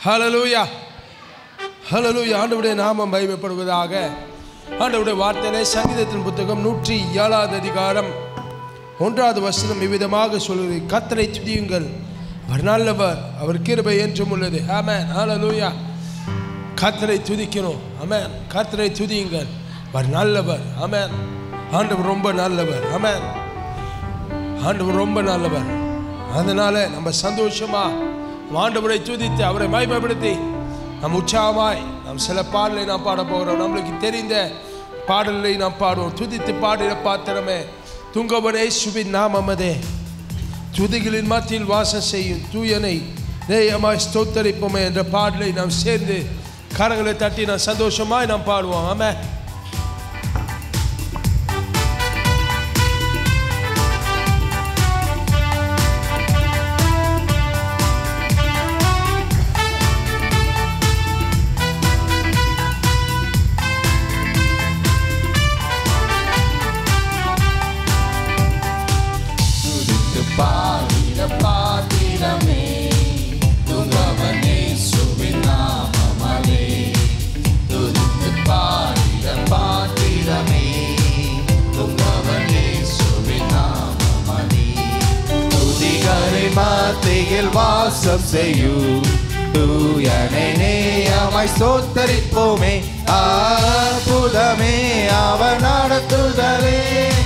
ஹalleluya ஹalleluya ஆண்டவருடைய நாமம் மகிமைப்படுவதாக ஆண்டவருடைய வார்த்தையிலே சங்கீதத்தின் புத்தகம் நூற்றி ஏழாவது அதிகாரம் ஒன்றாவது வசனம் இவ்விதமாக சொல்வது கத்தரை துதியுங்கள் அவர் நல்லவர் அவர் கிருபை என்றும் உள்ளது ஆமென் ஹalleluya கத்தரை துதிக்கணும் ஆமென் கத்தரை துதியுங்கள் அவர் நல்லவர் ஆமென் ஆண்டவர் ரொம்ப நல்லவர் ஆமென் ஆண்டவர் ரொம்ப நல்லவர் அதனால நம்ம சந்தோஷமா ஆண்டவரை துதித்து அவரை மகிமைப்படுத்தி நம் உற்சாகமாய் நாம் சில பாடலை நாம் பாட போகிறோம் நம்மளுக்கு தெரிந்த பாடலை நாம் பாடுவோம் துதித்து பாடுகிற பாத்திரமே துங்கவனே சுபின் நாமமதே துதிகளின் மத்தியில் வாசம் செய்யும் தூயனை நேயமாய் ஸ்தோத்தரிப்போமே என்ற பாடலை நாம் சேர்ந்து கரங்களை தட்டி நாம் சந்தோஷமாய் நாம் பாடுவோம் ஆமே துதித்து பாடிட பாத்திரமே துங்கவனே சுவின் நாமமலே துதித்து பாடிட பாத்திரமே துங்கவனே சுவின் நாமமலே துதிகளை மத்தியில் வாசம் செய்யும் தூயனை நேயமாய் ஸ்தோத்தரிப்போமே அற்புதமே அவன் நடத்துதலே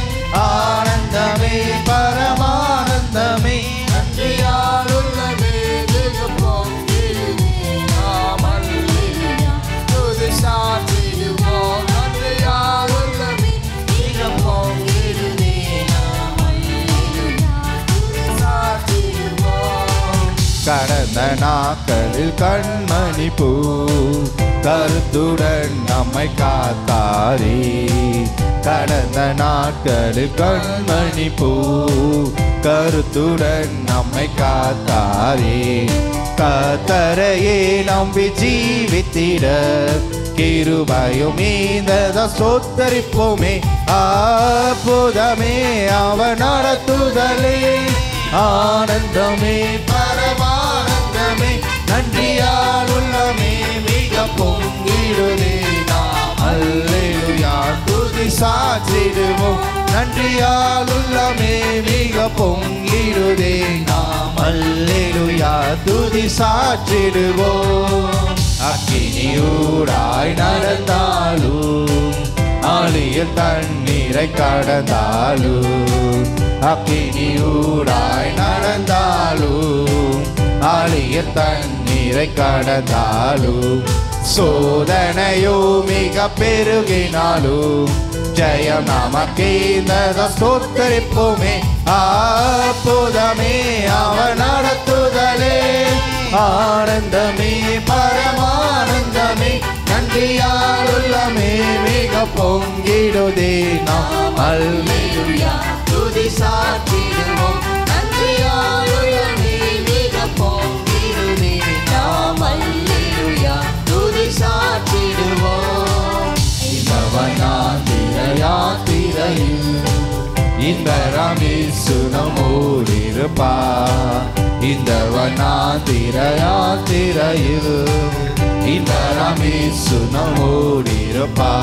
ஆனந்தமே பரமானந்தமே நன்றியால் உள்ளமே வெகு பொங்கிடுமே நாம் அல்லேலூயா துதி சாற்றிடுவோம் நன்றியால் உள்ளமே மிக பொங்கிடுமே நாம் அல்லேலூயா துதி சாற்றிடுவோம் கடந்த நாட்களில் கண்மணி பூ கருத்துடன் நம்மை காத்தாரே கடந்த நாட்களில் கண்மணி பூ கருத்துடன் நம்மை காத்தாரே கத்தரையே நம்பி ஜீவித்திட கிருபையும் இந்த சொத்தரிப்போமே அற்புதமே அவன் நடத்துதலே ஆனந்தமே பரமானந்தமே நன்றியால் உள்ளமே மிக பொங்கிடுதே நாம் அல்லேலுயா துதி சாற்றிடுவோம் நன்றியால் உள்ளமே மிக பொங்கிடுதே நாம் அல்லேலுயா துதி சாற்றிடுவோம் அக்கினியூடாய் நடந்தாலும் ஆலியில் தண்ணீரை கடந்தாலும் அக்கினியூடாய் நடந்தாலும் ஆலியில் தண்ணீரை கடந்தாலும் சோதனையோ மிக பெருகினாலும் ஜெயம் நமக்கு இந்த ஸ்தோத்தரிப்போமே அற்புதமே அவன் நடத்துதலே ஆனந்தமே பரமானந்தமே நன்றியால் உள்ளமே மிக பொங்கிடுதே நாம் அல்லேலூயா துதி சாற்றிடுவோம் நன்றியால் உள்ளமே மிக பொங்கிடுதே நாம் அல்லேலூயா துதி சாற்றிடுவோம் இந்தவனாந்திர யாத்திரையில் இந்த ரமேசு நம்மோடிருப்பா இந்த வனாந்திர யாத்திரையில் இந்த ரமேசு நம்மோடிருப்பா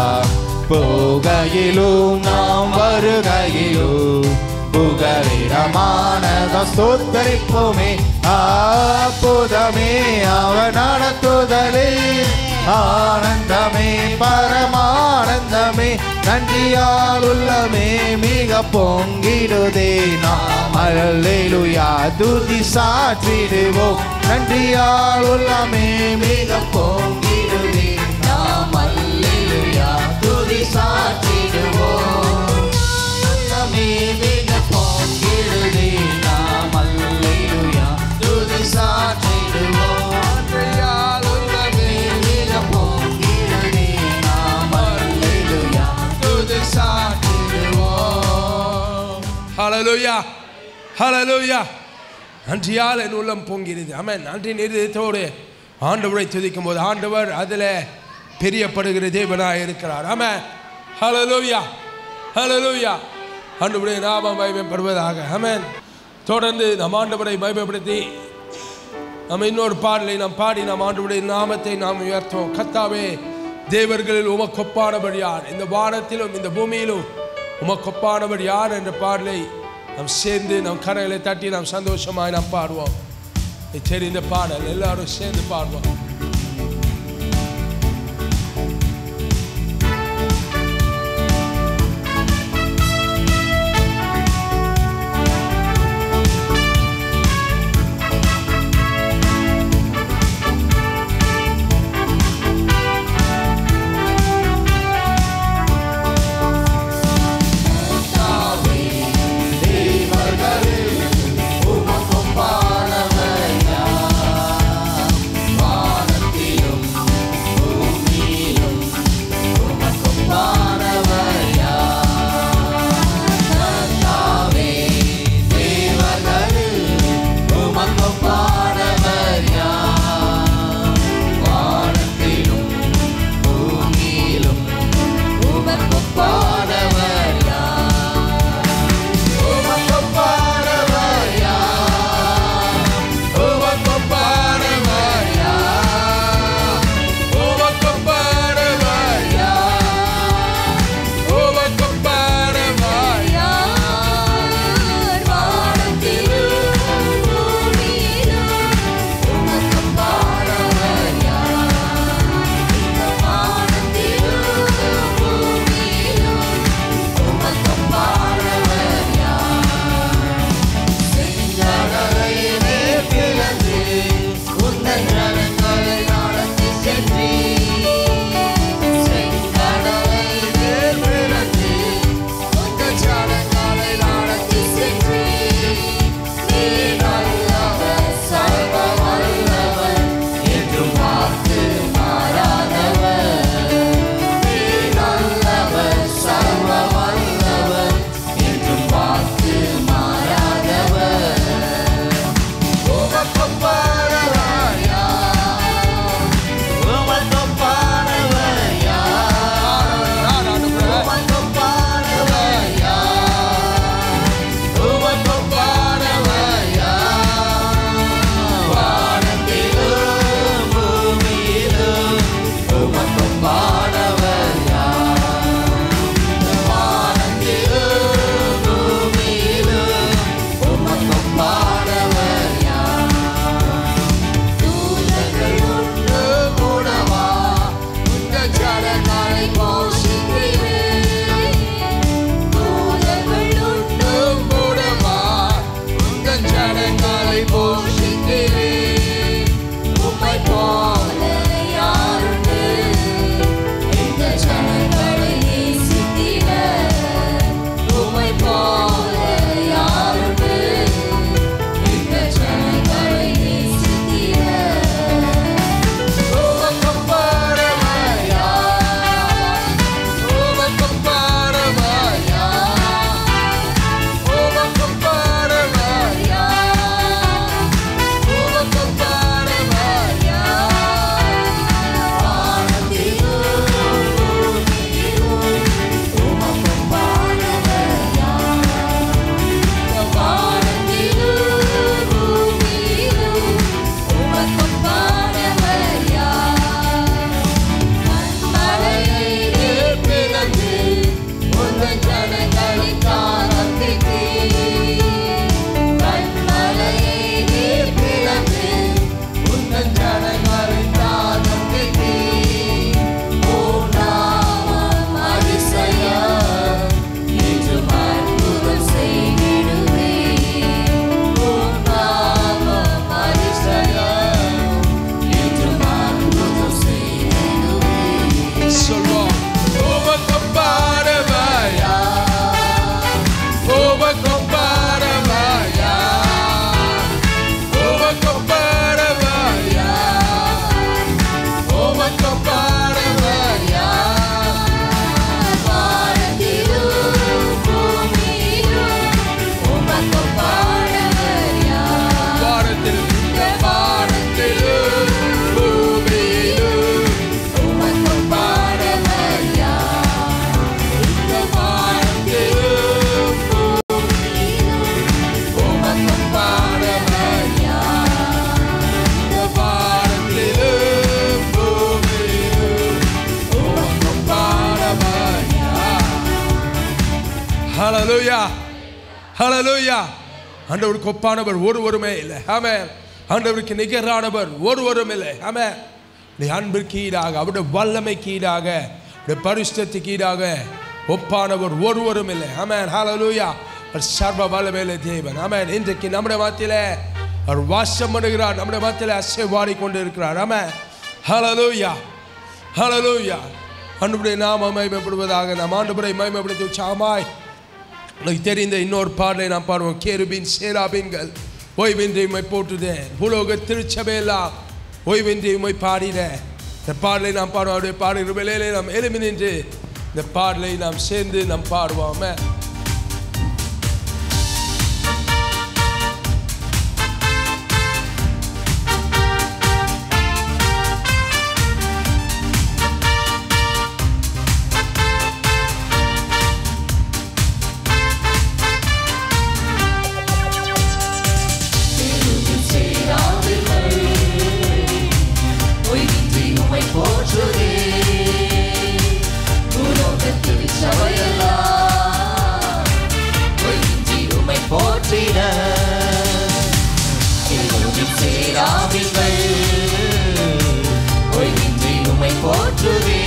போகையிலும் நாம் வருகையிலும் புகலிடமானத ஸ்தோத்தரிப்போமே அற்புதமே அவன் நடத்துதலே ஆனந்தமே பரமானந்தமே நன்றியால் உள்ளமே மிக பொங்கிடுதே நாம் அல்லேலூயா துதி சாற்றிடுவோம் நன்றியால் உள்ளமே மிக பொங்கிடுதே நாம் அல்லேலூயா துதி சாற்றிடுவோம் உள்ளமே மிக பொங்கிடுதே நாம் அல்லேலூயா துதி சாற்றிடுவோம் நன்றியால் உள்ளமே மிக பொங்கிடுதே நாம் அல்லேலூயா துதி சாற்றிடுவோம் ஹalleluya ஹalleluya நன்றியால் என் உள்ளம் பொங்கிறது ஆமென் நன்றி நிறுத்தத்தோடு ஆண்டவரை துதிக்கும் போது ஆண்டவர் அதில் பிரியப்படுகிற தேவனாக இருக்கிறார் ஆமென் ஹalleluya ஹalleluya ஆண்டவருடைய நாமம் மகிமைப்படுவதாக ஆமென் தொடர்ந்து நம் ஆண்டவரை மகிமைப்படுத்தி நம்ம இன்னொரு பாடலை நாம் பாடி நாம் ஆண்டவருடைய நாமத்தை நாம் உயர்த்துவோம் கத்தாவே தேவர்களில் உமக்கொப்பானவர் யார் இந்த வானத்திலும் இந்த பூமியிலும் உமக்கொப்பானவர் யார் என்ற பாடலை நாம் சேர்ந்து நம் கரைகளை தட்டி நாம் சந்தோஷமாய் நாம் பாடுவோம் இது தெரிந்த பாடல் எல்லாரும் சேர்ந்து பாடுவோம் உமக்கும் பாடவர் யார் ஹalleluya ஹalleluya ஆண்டவருக்கு ஒப்பானவர் ஒருவருமே இல்லை ஆமென் ஆண்டவருக்கு நிகரானவர் ஒருவரும் இல்லை ஆமென் நீ அன்பிற்கு ஈடாக அவருடைய வல்லமைக்கு ஈடாக அவருடைய பரிசுத்தத்துக்கு ஈடாக ஒப்பானவர் ஒருவரும் இல்லை ஆமென் ஹalleluya அவர் சர்வ வல்லமையில தேவன் ஆமென் இன்றைக்கு நம்முடைய மத்தியிலே அவர் வாசம் பண்ணுகிறார் நம்முடைய மத்தியிலே அசைவாடி கொண்டு இருக்கிறார் ஆமென் ஹalleluya ஹalleluya அன்புடைய நாம மகிமைப்படுவதாக நாம் ஆண்டவரை மகிமைப்படுத்தி உற்சாகமாய் உனக்கு தெரிந்த இன்னொரு பாடலை நாம் பாடுவோம் கேருபின் சேராபின்கள் ஓய்வின்றி உமை போற்றுதேன் பூலோக திருச்சபையெல்லாம் ஓய்வின்றி உமை பாடின இந்த பாடலை நாம் பாடுவோம் அவருடைய பாடுகிற வேலையிலே நாம் எழுமி நின்று இந்த பாடலை நாம் சேர்ந்து நாம் பாடுவோம் போற்றிட சேராவிகள் ஒய்வின்றி உமை போற்றுவே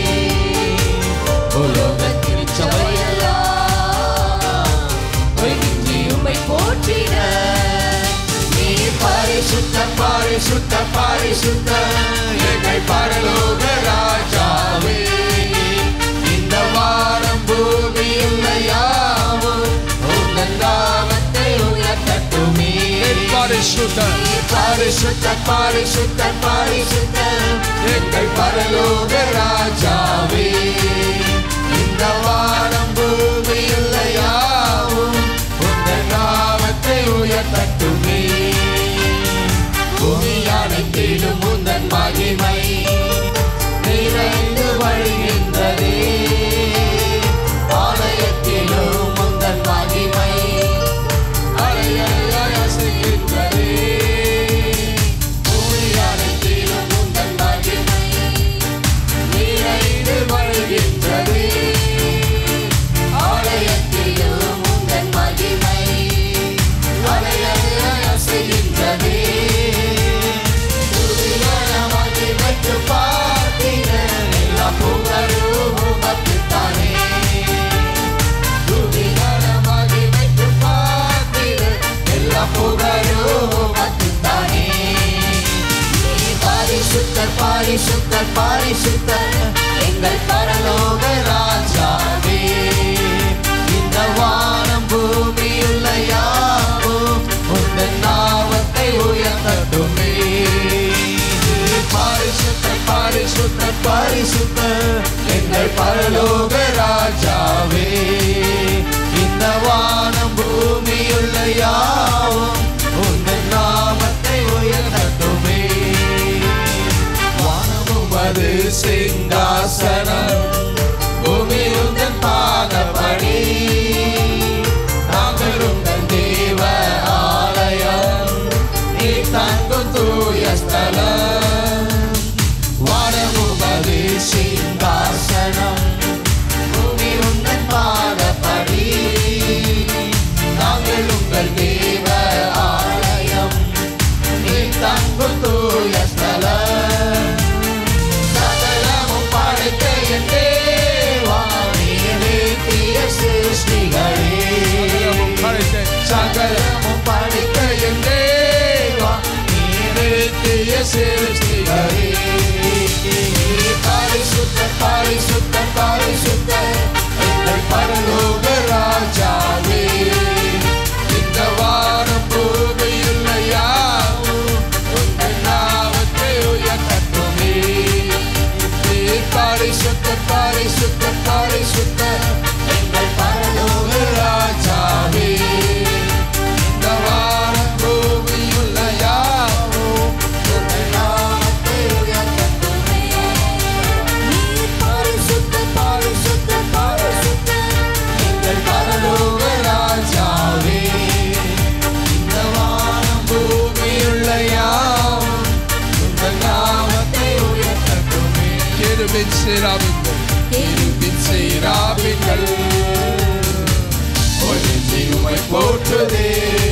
உலோக திருச்சபையெல்லாம் ஒய்வின்றி உமை போற்றிட நீ பரிசுத்த பரிசுத்த பரிசுத்த எங்கள் பரலோக ராஜாவே இந்த வாரம் பூமியில் யாவும் உங்கள் நாமத்தை உயர்த்தட்டுமே பரிசுத்த பரிசுத்த பரிசுத்த பரிசுத்த எங்கள் பரலோக ராஜாவே இந்த வாரம் பூமியில் யாவும் உங்கள் நாமத்தை உயர்த்தட்டுமே பூமி அனைத்திலும் உந்தன் மகிமை நிறைந்து வழிகின்றதே ஆலயத்திலும் உந்தன் மகிமை அலையலையாய் அசைகின்றதே. பூமி அனைத்திலும் உந்தன் மகிமை நிறைந்து வழிகின்றதே. ஆலயத்திலும் உந்தன் மகிமை அலையலையாய் அசைகின்றதே. துதியான மகிமைக்கு பாத்திர எல்லா புகழும் உமக்குத்தானே. துதியான மகிமைக்கு பாத்திர எல்லா புகழும் உமக்குத்தானே. நீ பரிசுத்தர் பரிசுத்தர் பரிசுத்தர் எங்கள் பரலோக ராஜாவே இந்த வானம் பூமியுள்ள யாவும் உங்கள் நாமத்தை உயர்த்தட்டுமே பரிசுத்தர் பரிசுத்தர் பரிசுத்தர் எங்கள் பரலோக ராஜாவே இந்த வானம் பூமியுள்ள யாவும் உங்கள் நாமத்தை உயர்த்தட்டுமே வானமும் அது சிங்காசனம் பூமி உங்கள் பாதப்படி நாங்கள் உங்கள் தேவ ஆலயம் நீ தங்கும் தூய ஸ்தலம் வானமும் அது சிங்காசனம் பூமி உங்கள் பாதப்படி நாங்கள் உங்கள் தேவ ஆலயம் நீ தங்கும் தூய ஸ்தலம் சகலமும் படைத்த என் தேவா, நீர் நித்திய சிருஷ்டிகளே. சகலமும் படைத்த என் தேவா, நீர் நித்திய சிருஷ்டிகளே. பரிசுத்த பரிசுத்த பரிசுத்த எங்கள் பரலோக ராஜாவே இந்த வாரம் பூமியில் யாவும் உங்கள் நாமத்தை உயர்த்தட்டுமே நீர் பரிசுத்த பரிசுத்த பரிசுத்த எங்கள் பரலோக ராஜாவே இந்த வாரம் பூமியுள்ள யாவும் உங்கள் நாமத்தை உயர்த்தட்டுமே நீர் பரிசுத்த பரிசுத்த பரிசுத்த எங்கள் பரலோக ராஜாவே இந்த வானம் பூமியுள்ள யாவும் உங்கள் நாமத்தை உயர்த்தட்டுமே கேருபின் சேராபின்கள் கேருபின் சேராபின்கள் உமை போற்றுதே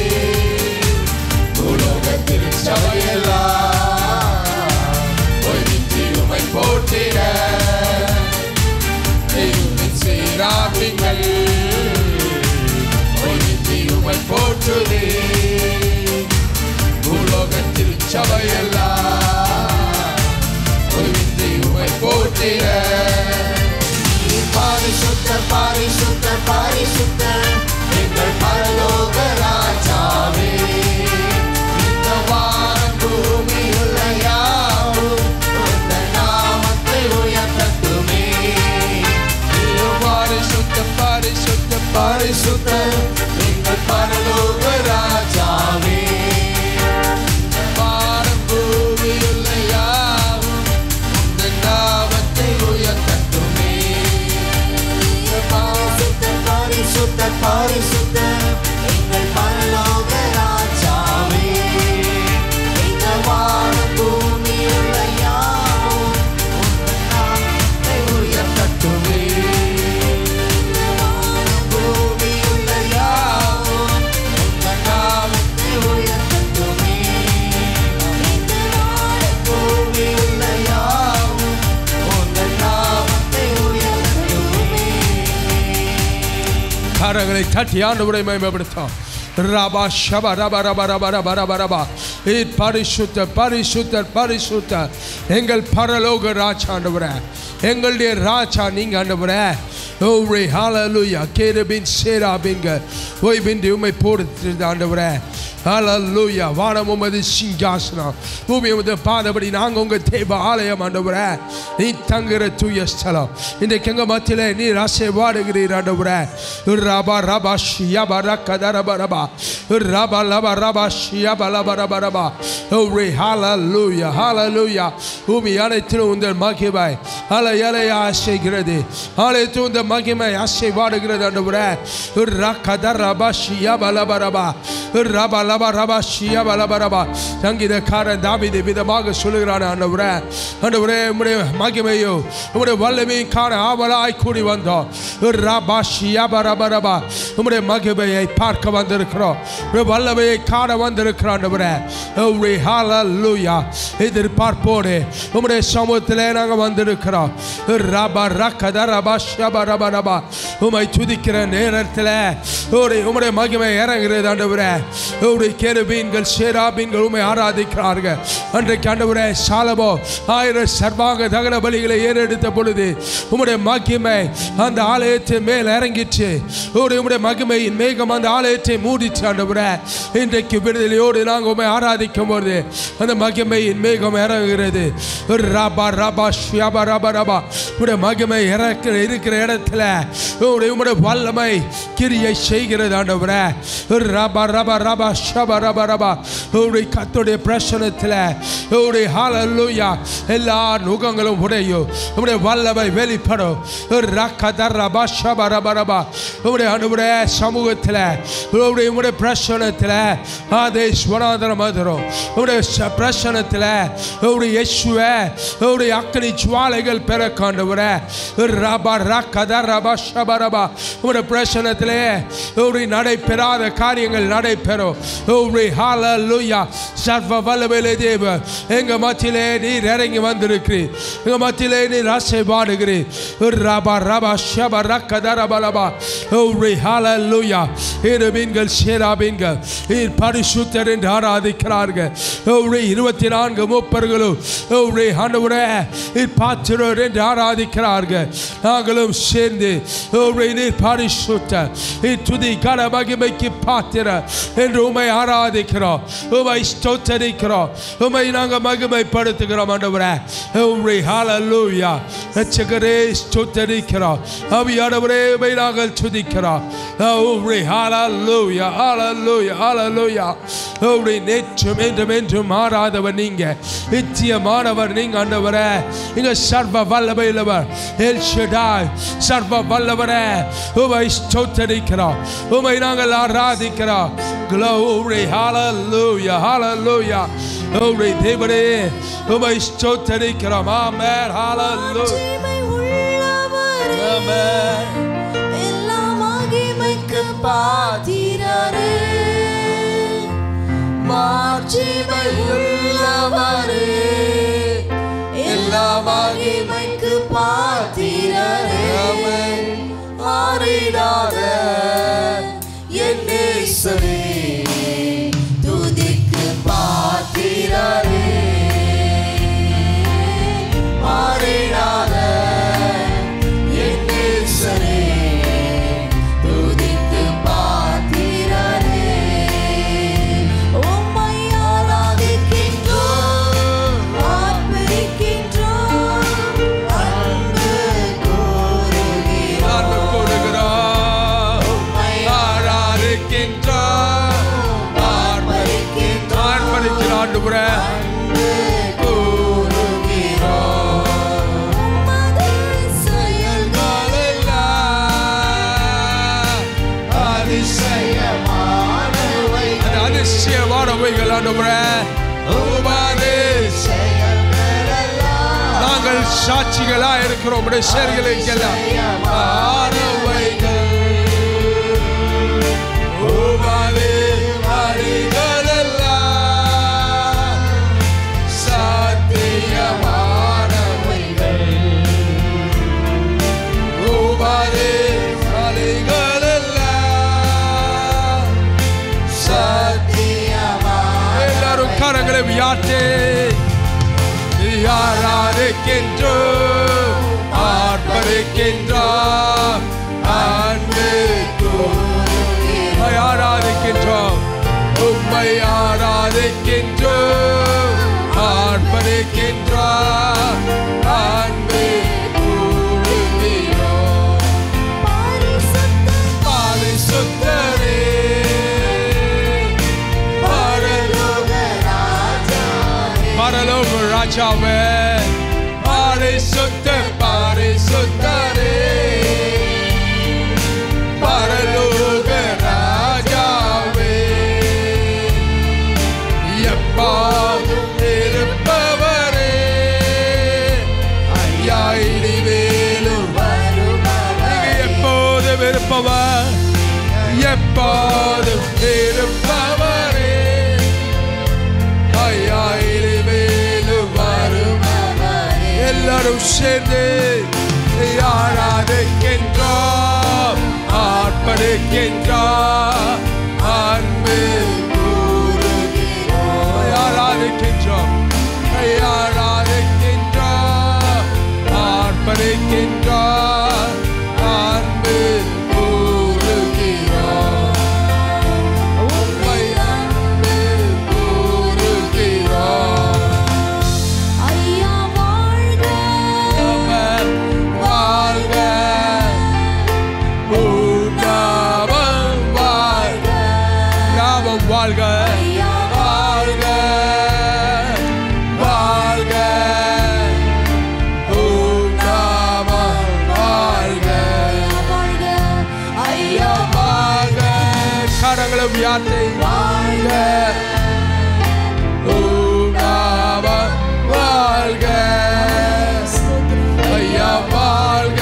உலகத்தில் சபையெல்லாம் ஒழித்து உமை போற்றிட தெய்வத்தின் சீராபிங்கள் ஒழித்து உமை போற்றுதே உலகத்தில் சபையெல்லாம் ஒழித்து உமை போற்றிட பரிசுத்த பரிசுத்த பரிசுத்த எங்கள் பரலோக ராஜாவே இந்த வானம் பூமியுள்ள யாவும் உங்கள் நாமத்தை உயர்த்தட்டுமே நீயோ பரிசுத்த பரிசுத்த பரிசுத்த எங்கள் பரலோக ராஜாவே இந்த வானம் பூமியுள்ள யாவும் உங்கள் நாமத்தை உயர்த்தட்டுமே பரிசுத்த பரிசுத்த பரிசுத்த எங்கள் பரலோக ராஜாவே இந்த வானம் பூமியுள்ள யாவும் உங்கள் நாமத்தை உயர்த்தட்டுமே பூமியுள்ள யாவும் உங்கள் நாமத்தை உயர்த்தட்டுமே இந்த வானம் பூமியுள்ள யாவும் உங்கள் நாமத்தை உயர்த்தட்டுமே கரங்களை தட்டி ஆண்டவரை மேம்படுத்தோம் ரபா ஷபா ரபா ரபா ரபா ரபா ரபா ரபா இத் பரிசுத்த பரிசுத்தர் பரிசுத்தர் எங்கள் பரலோக ராஜா ஆண்டவரே எங்களுடைய ராஜா நீங்க ஆண்டவரே ஓரே ஹalleluya கேரபின் சேராபிங்க ஓய் பிந்தி உம்மை போடுத்து ஆண்டவரே ஹalleluya வானம் உமது சிங்காசனம் பூமி உமது பாதபடி நாங்கள் உங்க தேவ ஆலயம் ஆண்டவரே நீ தங்குற தூய ஸ்தலம் இன்றைக்கு எங்க மத்தியில நீர் ஆசைவாடுகிறீர் ஆண்டவரே ரபா ரபா ஷியபா ரக்கத ரபா ரபா ரபா லபா ரபா ஷியபா லபா ரபா ரபா ஓரே ஹalleluya ஹalleluya பூமி அனைத்திலும் உங்கள் மகிமை அலை அலையா ஆசைகிறது அனைத்து உந்த மகிமை ஆசைவாடுகிறது ஆண்டவரே ரக்கத ரபா ஷியபா லபா ரபா ரபா லபா ரபா ஷியபா லபா ரபா சங்கீதக்காரன் தாவீது விதமாக சொல்லுகிறான் ஆண்டவரே ஆண்டவரே உம்முடைய மகிமையோ உம்முடைய வல்லமையை காண ஆவலாய் கூடி வந்தோம் ரபா ஷியபா ரபா ரபா உம்முடைய மகிமையை பார்க்க வந்திருக்கிறோம் உம்முடைய வல்லமையை காண வந்திருக்கிறோம் ஆண்டவரே ஓரே ஹalleluya எதிர்பார்ப்போடு உம்முடைய சமூகத்திலே நாங்கள் வந்திருக்கிறோம் ரபா ரக்கத ரபா ஷபா ரபா ரபா உம்மை துதிக்கிற நேரத்தில் ஒரு உம்முடைய மகிமை இறங்குகிறது ஆண்டவரே உம்முடைய கேருபீன்கள் சேராபீன்கள் உம்மை ஆராதிக்கிறார்கள் அன்றைக்கு ஆண்டவரே சாலமோ ஆயிரம் சர்வாங்க தகன பலிகளை ஏறெடுத்த பொழுது உம்முடைய மகிமை அந்த ஆலயத்தின் மேல் இறங்கிச்சு உம்முடைய உம்முடைய மகிமையின் மேகம் அந்த ஆலயத்தை மூடிச்சு ஆண்டவரே இன்றைக்கு விடுதலையோடு நாங்கள் உம்மை ஆராதிக்கும் போது அந்த மகிமையின் மேகம் இறங்குகிறது ரபா ரபா ஷியாபா ரபா ரபா உம்முடைய மகிமை இறக்கிற இருக்கிற இடத்துல உம்முடைய உம்முடைய வல்லமை கிரியை செய்கிறது ஆண்டவரே ரபா ரபா ரபா ஷபா ரபா ரபா உம்முடைய கத்துடைய பிரசனத்தில் உம்முடைய ஹalleluya எல்லா நுகங்களும் உடையும் உம்முடைய வல்லமை வெளிப்படும் ரக்கத ரபா ஷபா ரபா ரபா உம்முடைய அனுடைய சமூகத்தில் உம்முடைய உம்முடைய பிரசனத்தில் ஆதேஸ்வராதன மதுரம் உம்முடைய ச- பிரசனத்தில் உம்முடைய இயேசுவே உம்முடைய அக்னி ஜுவாலைகள் பெற காண்டவரே ரபா ரக்கத ரபா ஷபா ரபா உம்முடைய பிரசனத்திலே உம்முடைய நடைபெறாத காரியங்கள் நடைபெறும் உம்முடைய ஹalleluya சர்வ வல்லமையிலே தேவ எங்க மத்தியிலே நீர் இறங்கி வந்திருக்கிறீர் எங்க மத்தியிலே நீர் ஆசைப்பாடுகிறீர் ரபா ரபா ஷபா ரக்கத ரபா ரபா உம்முடைய ஹalleluya இருமீன்கள் சேராபீன்கள் நீர் பரிசுத்தர் என்று ஆராதிக்கிறார்கள் உம்முடைய இருபத்தி நான்கு மூப்பர்களும் உம்முடைய ஆண்டவரே நீர் பாத்திரர் என்று ஆராதிக்கிறார்கள் நாங்களும் சேர்ந்து உம்முடைய நீர் பரிசுத்தர் நீர் துதி கன மகிமைக்கு பாத்திர என்று உமை ஆராதிக்கிறோம் உமை ஸ்தோத்தரிக்கிறோம் உமை நாங்கள் மகிமைப்படுத்துகிறோம் ஆண்டவரே உம்முடைய ஹalleluya ரட்சகரே ஸ்தோத்தரிக்கிறோம் ஆவியானவரே உமை நாங்கள் துதிக்கிறோம் உம்முடைய ஹalleluya ஹalleluya ஹalleluya உம்முடைய நேற்றும் என்றும் என்றும் மாறாதவர் நீங்க நித்தியமானவர் நீங்க ஆண்டவரே நீங்க சர்வ வல்லமையுள்ளவர் எல் ஷடாய் சர்வ வல்லவரே உமை ஸ்தோத்தரிக்கிறோம் உமை நாங்கள் ஆராதிக்கிறோம் glory hallelujah hallelujah glory தேவனே உமை ஸ்தோத்தரிக்கிறோம் ஆமென் hallelujah மகிமை உள்ளவரே ஆமென் எல்லா மகிமைக்கு பாத்திரரே பார்த்தீரரே மாட்சிமையுள்ளவரே எல்லா மகிமைக்கு பார்த்தீரரே மாறிடாத என் நேசரே துதிக்கு பார்த்தீரரே மாறிடாத என் நேசரே துதிக்கு பார்த்தீரரே உம்மை ஆராதிக்கின்றோம் ஆர்ப்பரிக்கின்றோம் அன்பு கூறுகிறோம் அன்பு கொடுக்கிறோம் ஆராதிக்கின்றோம் ஆர்ப்பரிக்கின்றோம் ஆர்ப்பரிக்கிற ஆண்டவரே உமது செயல்கள் அதிசயமானவை அது அதிசயமானவைகள் ஆண்டவரே உமது செயல்களெல்லாம் நாங்கள் சாட்சிகளா இருக்கிறோம் உடைய செயல்களுக்கெல்லாம் ஆனவைகள் உமது வழிகளெல்லாம் சாத்தியமானவைகள் உமது வழிகளெல்லாம் சத்தியமான எல்லாரும் கரங்களை வியாட்டே ஆராதிக்கின்றோம் ஆர்ப்பரிக்கின்றோம் அன்பு உம்மை ஆராதிக்கின்றோம் உம்மை ஆராதிக்கின்றோம் ஆர்ப்பரிக்கின்றோம் அன்பு கூறுகிறோம் பரிசுத்தரே பரலோக பரலோக ராஜாவே பரிசுத்த பரிசுத்தரே பரலோக ராஜாவே எப்போதும் இருப்பவரே ஐயா இனிமேலும் நீங்க எப்போதும் இருப்பவர் எப்போதும் இருப்பவரே ஐயா இனிமேலும் வரும் எல்லாரும் சேர்ந்து ஆராதிக்கின்றோம் ஆர்ப்பரிக்கின்றோம் அன்பு கூறுகிறோம் ஆராதிக்கின்றோம் ஆராதிக்கின்றோம் ஆர்ப்பரிக்கின்றோம் அன்பு கூறுகிறோம் உம்மை அன்பு கூறுகிறோம் ஐயா வாழ்க அவர் வாழ்க உன்னாமம் வாழ்க நாமம் வாழ்க ஐயா வாழ்க வாழ்க உன்னாமம் வாழ்க வாழ்க ஐயா வாழ்க கரங்களும் யாத்தை வாழ்க உன்னாமம் வாழ்க ஐயா வாழ்க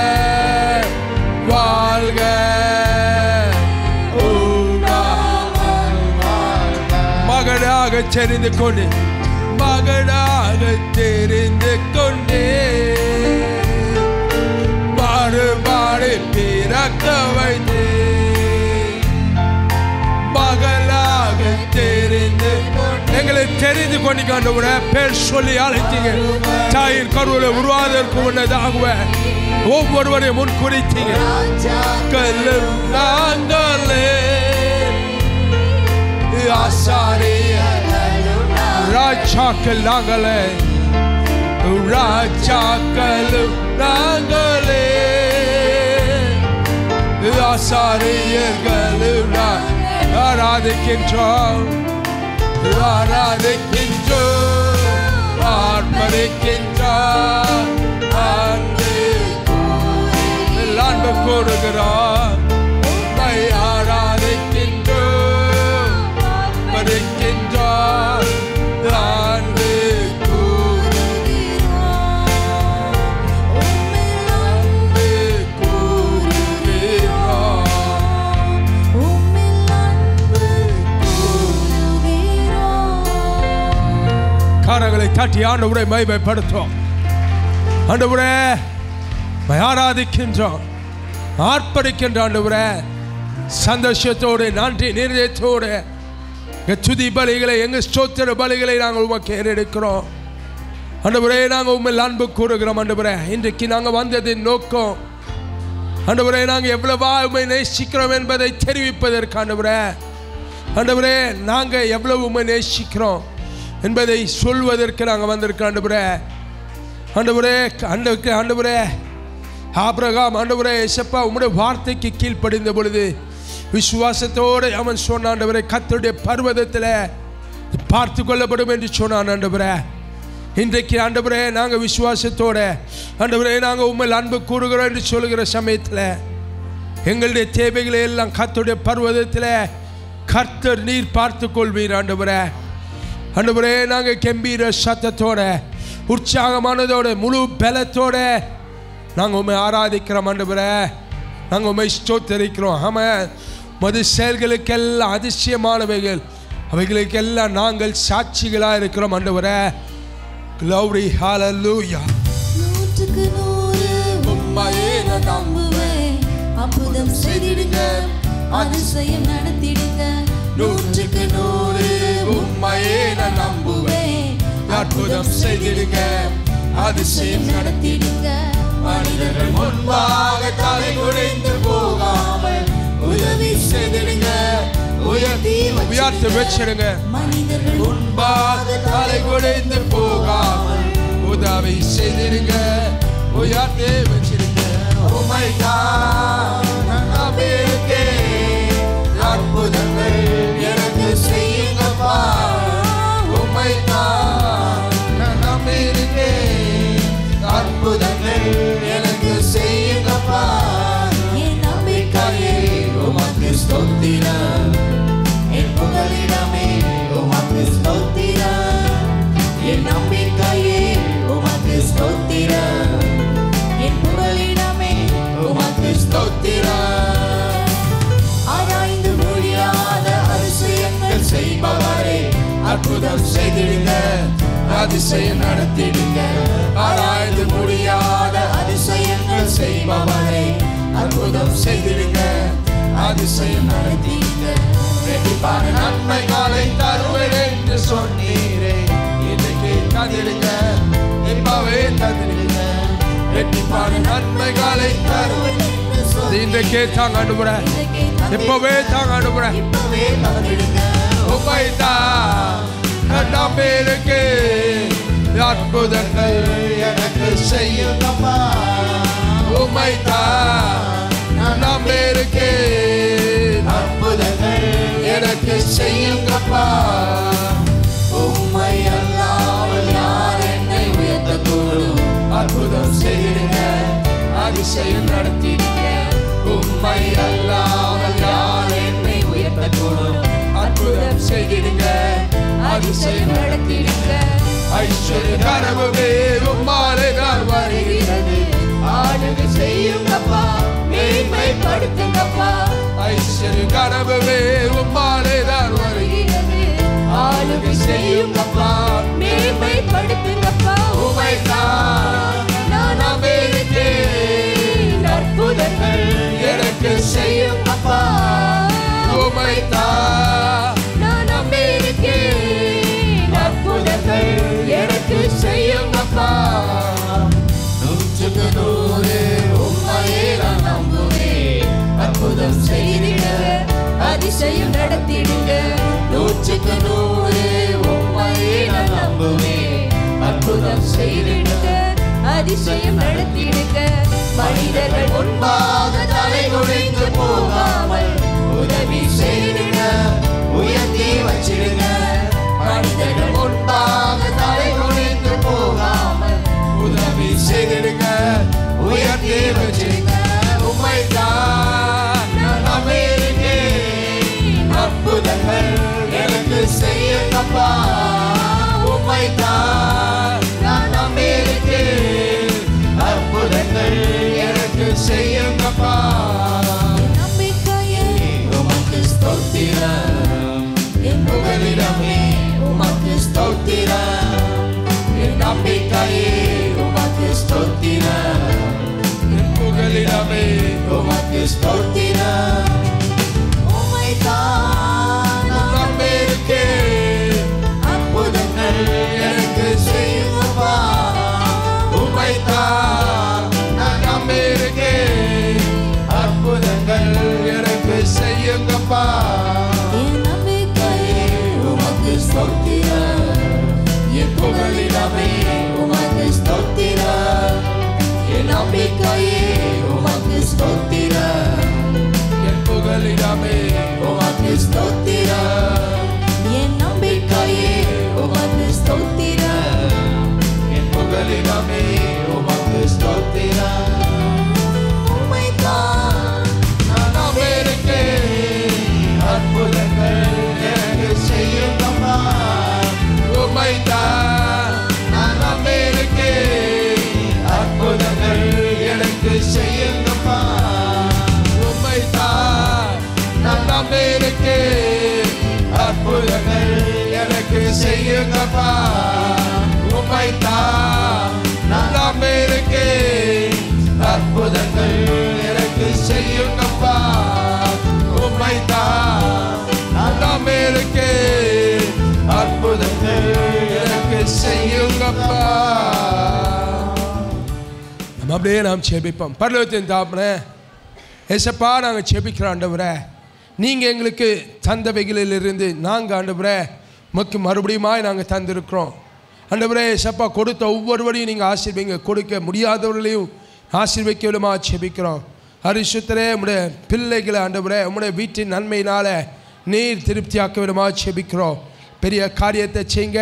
வாழ்க மகனாக தெரிந்து கொண்டு மகனாக தெரிந்து கொண்டே மாறுபாடு பிறக்க வைத்தே மகளாக தெரிந்து எங்களை தெரிந்து கொண்டீங்க ஆண்டவரே பேர் சொல்லி அழைத்தீங்க தாயின் கருவில உருவாதற்கு முன்னதாகவே ஒவ்வொருவரையும் முன் குறித்தீங்க கல்லும் நாங்களே ஆசாரியர்களும் ராஜாக்கள் நாங்களே ராஜாக்களும் நாங்களே ஆசாரியர்களும் நா- ஆராதிக்கின்றோம் ஆராதிக்கின்றோம் ஆர்ப்பரிக்கின்றோம் அன்பு அன்பு கூறுகிறோம் உம்மை ஆராதிக்கின்றோம் ஆர்ப்பரிக்கின்றோம் அன்பு அன்பு கூறுகிறோம் தட்டி ஆண்டவரை மைமைப்படுத்தும் ஆண்டவரே உம்மை ஆராதிக்கின்றோம் ஆர்ப்பரிக்கின்ற ஆண்டவரே சந்தோஷத்தோடு நன்றி நிர்ணயத்தோடு எங்கள் துதி பலிகளை எங்கள் ஸ்தோத்திர பலிகளை நாங்கள் உமக்கு ஏறெடுக்கிறோம் ஆண்டவரே நாங்கள் உண்மையில் அன்பு கூறுகிறோம் ஆண்டவரே இன்றைக்கு நாங்கள் வந்ததின் நோக்கம் ஆண்டவரே நாங்கள் எவ்வளவா உண்மை நேசிக்கிறோம் என்பதை தெரிவிப்பதற்கு ஆண்டவரே ஆண்டவரே நாங்கள் எவ்வளவு உண்மை நேசிக்கிறோம் என்பதை சொல்வதற்கு நாங்கள் வந்திருக்கிறோம் ஆண்டவரே ஆண்டவரே ஆண்டவருக்கு ஆண்டவரே ஆபிரகாம் ஆண்டவரே எசப்பா உம்முடைய வார்த்தைக்கு கீழ்ப்படிந்த பொழுது விசுவாசத்தோடு அவன் சொன்னான் ஆண்டவரே கத்தருடைய பர்வதத்தில் பார்த்து கொள்ளப்படும் என்று சொன்னான் ஆண்டவரே இன்றைக்கு ஆண்டவரே நாங்கள் விசுவாசத்தோட ஆண்டவரே நாங்கள் உண்மையில் அன்பு கூறுகிறோம் என்று சொல்லுகிற சமயத்தில் எங்களுடைய தேவைகளை எல்லாம் கர்த்தருடைய பர்வதத்தில் கர்த்தர் நீர் பார்த்து கொள்வீர் ஆண்டவரே ஆண்டவரே நாங்கள் கம்பீர சத்தத்தோட உற்சாகமானதோட முழு பலத்தோட நாங்கள் உண்மை ஆராதிக்கிறோம் ஆண்டவரே நாங்கள் உண்மை ஸ்தோத்தரிக்கிறோம் ஆமாம் மது செயல்களுக்கெல்லாம் அதிசயமானவைகள் அவைகளுக்கெல்லாம் நாங்கள் சாட்சிகளாக இருக்கிறோம் ஆண்டவரே Glory, hallelujah. நூற்றுக்கு நூறு உம்மையே நான் நம்புவேன் அற்புதம் செய்திடுங்க அதிசயம் நடத்திடுங்க நூற்றுக்கு நூறு உம்மையே நான் நம்புவேன். அற்புதம் செய்திடுங்க அதிசயம் நடத்திடுங்க மனிதர்கள் முன்பாக தலை குறைந்து போகாமல் உதவி செய்திடுங்க உயர்த்தி உயர்த்தி வச்சிடுங்க மனிதர்கள் முன்பாக தலை குறைந்து போகாமல் உதவி செய்திடுங்க உயர்த்தி வச்சிடுங்க அற்புதங்கள் எனக்கு செய்யுங்கப்பா உம்மை நான் நம்பியிருக்கேன் அற்புதங்கள் எனக்கு செய்யுங்கப்பா என் நம்பிக்கையே உமக்கு ஸ்தோத்திரம் என் புகலிடமே உமக்கு ஸ்தோத்திரம் என் நம்பிக்கையே உமக்கு ஸ்தோத்திரம் என் புகலிடமே உமக்கு ஸ்தோத்திரம் ஆராய்ந்து முடியாத அதிசயங்கள் செய்பவரே அற்புதம் செய்திடுங்க அதிசயம் நடத்திடுங்க ஆராய்ந்து முடியாத அதிசயங்கள் செய்பவரே அற்புதம் செய்திடுங்க அதிசயம் நடத்திடுங்க ரெட்டிப்பான நன்மைகளை தருவேன் என்று சொன்னீரே இன்னைக்கு தந்திடுங்க இப்பவே தந்திடுங்க ரெட்டிப்பான நன்மைகளை தருவேன் இன்றைக்கே தாங்க அனுப்புறேன் இப்பவே தாங்க அனுப்புறேன் இப்பவே தந்திடுங்க உமைதான் நம்பிருக்கு அற்புதங்கள் எனக்கு செய்யுங்கப்பா உமைதான் நம்பிருக்கு அற்புதங்கள் எனக்கு செய்யுங்கப்பா உம்மை அல்லாமல் யார் என்னை உயர்த்தக்கூடும் அற்புதம் செய்திடுங்க அதிசயம் நடத்திடுங்க உம்மை அல்லாமல் யார் என்னை உயர்த்தக்கூடும் அற்புதம் செய்திடுங்க அதிசயம் நடத்திடுங்க ஐஸ்வர்ய கனவுவே உம்மாலே நான் வருகிறது ஆளுகை செய்யுங்கப்பா மேன்மைப்படுத்துங்கப்பா ஐஸ்வர்ய கனவுவே உம்மாலே நான் வருகிறது ஆளுகை செய்யுங்கப்பா மேன்மைப்படுத்துங்கப்பா உமைதான் நான் நம்பியிருக்கேன் அற்புதங்கள் எனக்கு செய்யுங்கப்பா உமைதான் நான் நம்பியிருக்கேன் அற்புதங்கள் எனக்கு செய்யுங்கப்பா நூற்றுக்கு நூறு உண்மையே நான் நம்புவேன் அற்புதம் செய்திடுங்க அதிசயம் நடத்திடுங்க நூற்றுக்கு நூறு உண்மையே நான் நம்புவேன் அற்புதம் செய்திடுங்க அதிசயம் நடத்திடுங்க மனிதர்கள் முன்பாக தலை குனிந்து போகாமல் உதவி செய்திடுங்க உயர்த்தி வச்சிடுங்க மனிதர்கள் முன்பாக தலை குனிந்து போகாமல் உதவி செய்திடுங்க உயர்த்தி வச்சிடுங்க உண்மைதான் நான் நம்பியிருக்கேன் அற்புதங்கள் எனக்கு செய்யுங்கப்பா உண்மைதான் நான் நம்பியிருக்கேன் அற்புதங்கள் எனக்கு செய்யுங்கப்பா நம்பிக்கையே உமக்கு ஸ்தோத்திரம் என் புகலிடமே உமக்கு ஸ்தோத்திரம் நம்பிக்கையே உமக்கு ஸ்தோத்திரம் என் புகலிடமே உமக்கு ஸ்தோத்திரம் உம்மைத்தான் நான் நம்பியிருக்கேன் அற்புதங்கள் எனக்கு செய்யுங்கப்பா உம்மைத்தான் நான் நம்பியிருக்கேன் அற்புதங்கள் எனக்கு செய்யுங்கப்பா என் நம்பிக்கையே உமக்கு ஸ்தோத்திரம் என் புகழிடமே உமக்கு ஸ்தோத்திரம் என் நம்பிக்கையே உமக்கு ஸ்தோத்திரம் என் புகலிடமே உமக்கு ஸ்தோத்திரம் என் நம்பிக்கையே உமக்கு ஸ்தோத்திரம் என் புகழிடமே உமக்கு ஸ்தோத்திரம் உம்மைத்தான் நான் நம்பியிருக்கேன் அற்புதங்கள் எனக்கு செய்யுங்கப்பா உம்மைத்தான் நான் நம்பியிருக்கேன் அற்புதங்கள் எனக்கு செய்யுங்கப்பா உம்மைத்தான் நான் நம்பியிருக்கேன் அற்புதங்கள் எனக்கு செய்யுங்கப்பா உம்மைத்தான் நான் நம்பியிருக்கேன் அற்புதங்கள் எனக்கு செய்யுங்கப்பா உம்மைத்தான் நான் நம்பியிருக்கேன் அற்புதங்கள் எனக்கு செய்யுங்கப்பா நம்ம அப்படியே நாம் செபிப்போம் பரலோகத்தின் தாப்பனே ஏசப்பா நாங்கள் செபிக்கிறோம் ஆண்டவரே நீங்கள் எங்களுக்கு தந்தவைகளிலிருந்து நாங்கள் ஆண்டவரே மக்கு மறுபடியுமாய் நாங்கள் தந்திருக்கிறோம் ஆண்டவரே ஏசப்பா கொடுத்த ஒவ்வொருவரையும் நீங்கள் ஆசீர்வீங்க கொடுக்க முடியாதவர்களையும் ஆசீர்வைக்க விதமா செபிக்கிறோம் ஹரிசுத்தரே உம்முடைய பிள்ளைகளை ஆண்டவரே உம்முடைய வீட்டின் நன்மையினால் நீர் திருப்தியாக்க விதமா செபிக்கிறோம் பெரிய காரியத்தை செய்யுங்க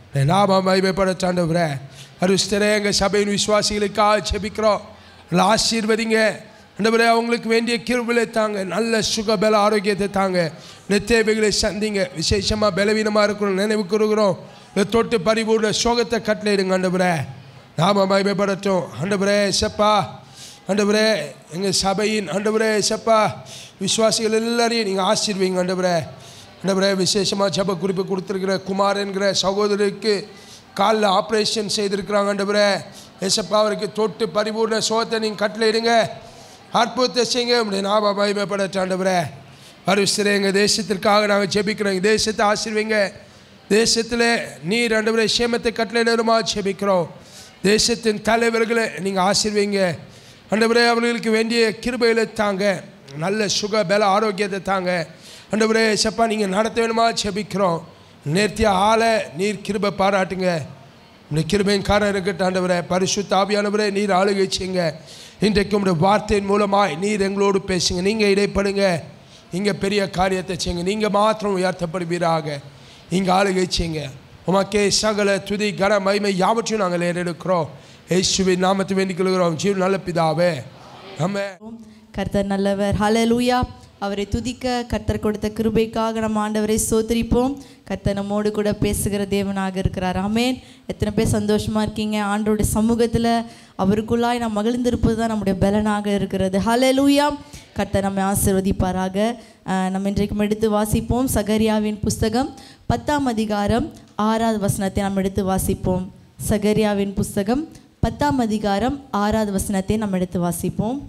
நாம மகிமைப்படச் ஆண்டவரே அருஸ்தரே எங்கள் சபையின் விசுவாசிகளுக்காக செபிக்கிறோம் நல்லா ஆசீர்வதிங்க ஆண்டவரே அவங்களுக்கு வேண்டிய கிருபிலை தாங்க நல்ல சுக பல ஆரோக்கியத்தை தாங்க இந்த தேவைகளை சந்திங்க விசேஷமாக பலவீனமாக இருக்கணும் நினைவு கூறுகிறோம் இந்த தொட்டு பரிபூர்ண சோகத்தை கட்டளையிடுங்க ஆண்டவரே நாம மகிமைப்படட்டும் ஆண்டவரே செப்பா ஆண்டவரே எங்கள் சபையின் ஆண்டவரே செப்பா விசுவாசிகள் எல்லாரையும் நீங்கள் ஆசீர்வீங்க ஆண்டவரே ஆண்டவரே விசேஷமாக ஜப குறிப்பு கொடுத்துருக்கிற குமார் என்கிற சகோதரருக்கு காலில் ஆப்ரேஷன் செய்திருக்கிறாங்க ஆண்டவரே ஏசப்பா அவருக்கு தொட்டு பரிபூர்ண சோகத்தை நீங்கள் கட்டளையிடுங்க அற்புதத்தை செய்யுங்க உடைய நாம மகிமைப்படட்ட ஆண்டவரே வருஷரே எங்கள் தேசத்திற்காக நாங்கள் ஜெபிக்கிறோம் எங்கள் தேசத்தை ஆசீர்வீங்க தேசத்தில் நீர் ஆண்டவரே சேமத்தை கட்டளையிடுமா ஜெபிக்கிறோம் தேசத்தின் தலைவர்களை நீங்கள் ஆசீர்வீங்க ஆண்டவரே அவர்களுக்கு வேண்டிய கிருபைகளை தாங்க நல்ல சுக பல ஆரோக்கியத்தை தாங்க ஆண்டவரே சப்பா நீங்கள் நடத்த வேணுமா ஜெபிக்கிறோம் நேர்த்திய ஆளை நீர் கிருபை பாராட்டுங்க இந்த கிருபையின் காரணம் இருக்கட்டும் ஆண்டவரே பரிசுத்த ஆவியானவரே நீர் ஆளுகை செய்யுங்க இன்றைக்கு உடைய வார்த்தையின் மூலமாய் நீர் எங்களோடு பேசுங்க நீங்கள் இடைப்படுங்க இங்கே பெரிய காரியத்தை செய்யுங்க நீங்கள் மாத்திரம் உயர்த்தப்படுவீராக இங்கே ஆளுகை செய்யுங்க உமக்கே சகல துதி கன மகிமை யாவற்றையும் நாங்கள் ஏறெடுக்கிறோம் இயேசுவின் நாமத்தை வேண்டிக் கொள்கிறோம் ஜீவ நல்ல பிதாவே நம்ம கர்த்தர் நல்லவர் ஹalleluya அவரை துதிக்க கர்த்தர் கொடுத்த கிருபைக்காக நம்ம ஆண்டவரை சோதரிப்போம் கர்த்தர் நம்மோடு கூட பேசுகிற தேவனாக இருக்கிறார் ஆமென் எத்தனை பேர் சந்தோஷமா இருக்கீங்க ஆண்டோடைய சமூகத்தில் அவருக்குள்ளாய் நாம் மகிழ்ந்திருப்பது தான் நம்முடைய பலனாக இருக்கிறது ஹalleluya கர்த்தர் நம்மை ஆசீர்வதிப்பாராக அஹ், நம்ம இன்றைக்கும் எடுத்து வாசிப்போம் சகரியாவின் புஸ்தகம் பத்தாம் அதிகாரம் ஆறாவது வசனத்தை நாம் எடுத்து வாசிப்போம் சகரியாவின் புஸ்தகம் பத்தாம் அதிகாரம் ஆறாவது வசனத்தை நாம் எடுத்து வாசிப்போம்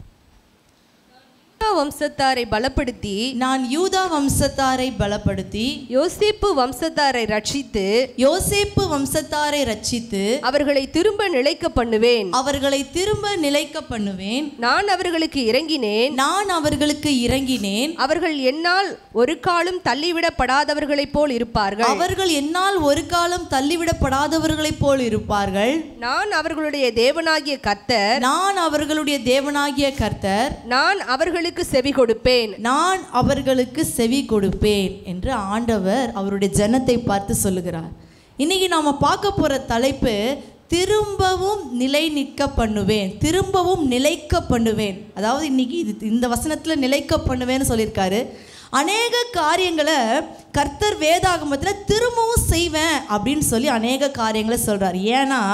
யூதா வம்சத்தாரை பலப்படுத்தி நான் யூதா வம்சத்தாரை பலப்படுத்தி யோசேப்பு வம்சத்தாரை ரட்சித்து யோசேப்பு வம்சத்தாரை ரட்சித்து அவர்களை திரும்ப நிலைக்க பண்ணுவேன் அவர்களை திரும்ப நிலைக்க பண்ணுவேன் நான் அவர்களுக்கு இறங்கினேன் நான் அவர்களுக்கு இறங்கினேன் அவர்கள் என்னால் ஒரு காலும் தள்ளிவிடப்படாதவர்களைப் போல் இருப்பார்கள் அவர்கள் என்னால் ஒரு காலம் தள்ளிவிடப்படாதவர்களைப் போல் இருப்பார்கள் நான் அவர்களுடைய தேவனாகிய கர்த்தர் நான் அவர்களுடைய தேவனாகிய கர்த்தர் நான் அவர்களுக்கு செவி கொடுப்பேன் நான் அவர்களுக்கு செவி கொடுப்பேன் என்று ஆண்டவர் அவருடைய ஜனத்தை பார்த்து சொல்லுகிறார் இன்னைக்கு நாம பார்க்க போற தலைப்பு திரும்பவும் நிலை நிற்க பண்ணுவேன் திரும்பவும் நிலைக்க பண்ணுவேன் அதாவது இன்னைக்கு இது இந்த வசனத்தில் நிலைக்க பண்ணுவேன்னு சொல்லியிருக்காரு அநேக காரியங்களை கர்த்தர் வேதாகமத்தில் திரும்பவும் செய்வேன் அப்படின்னு சொல்லி அநேக காரியங்களை சொல்றார் ஏன்னா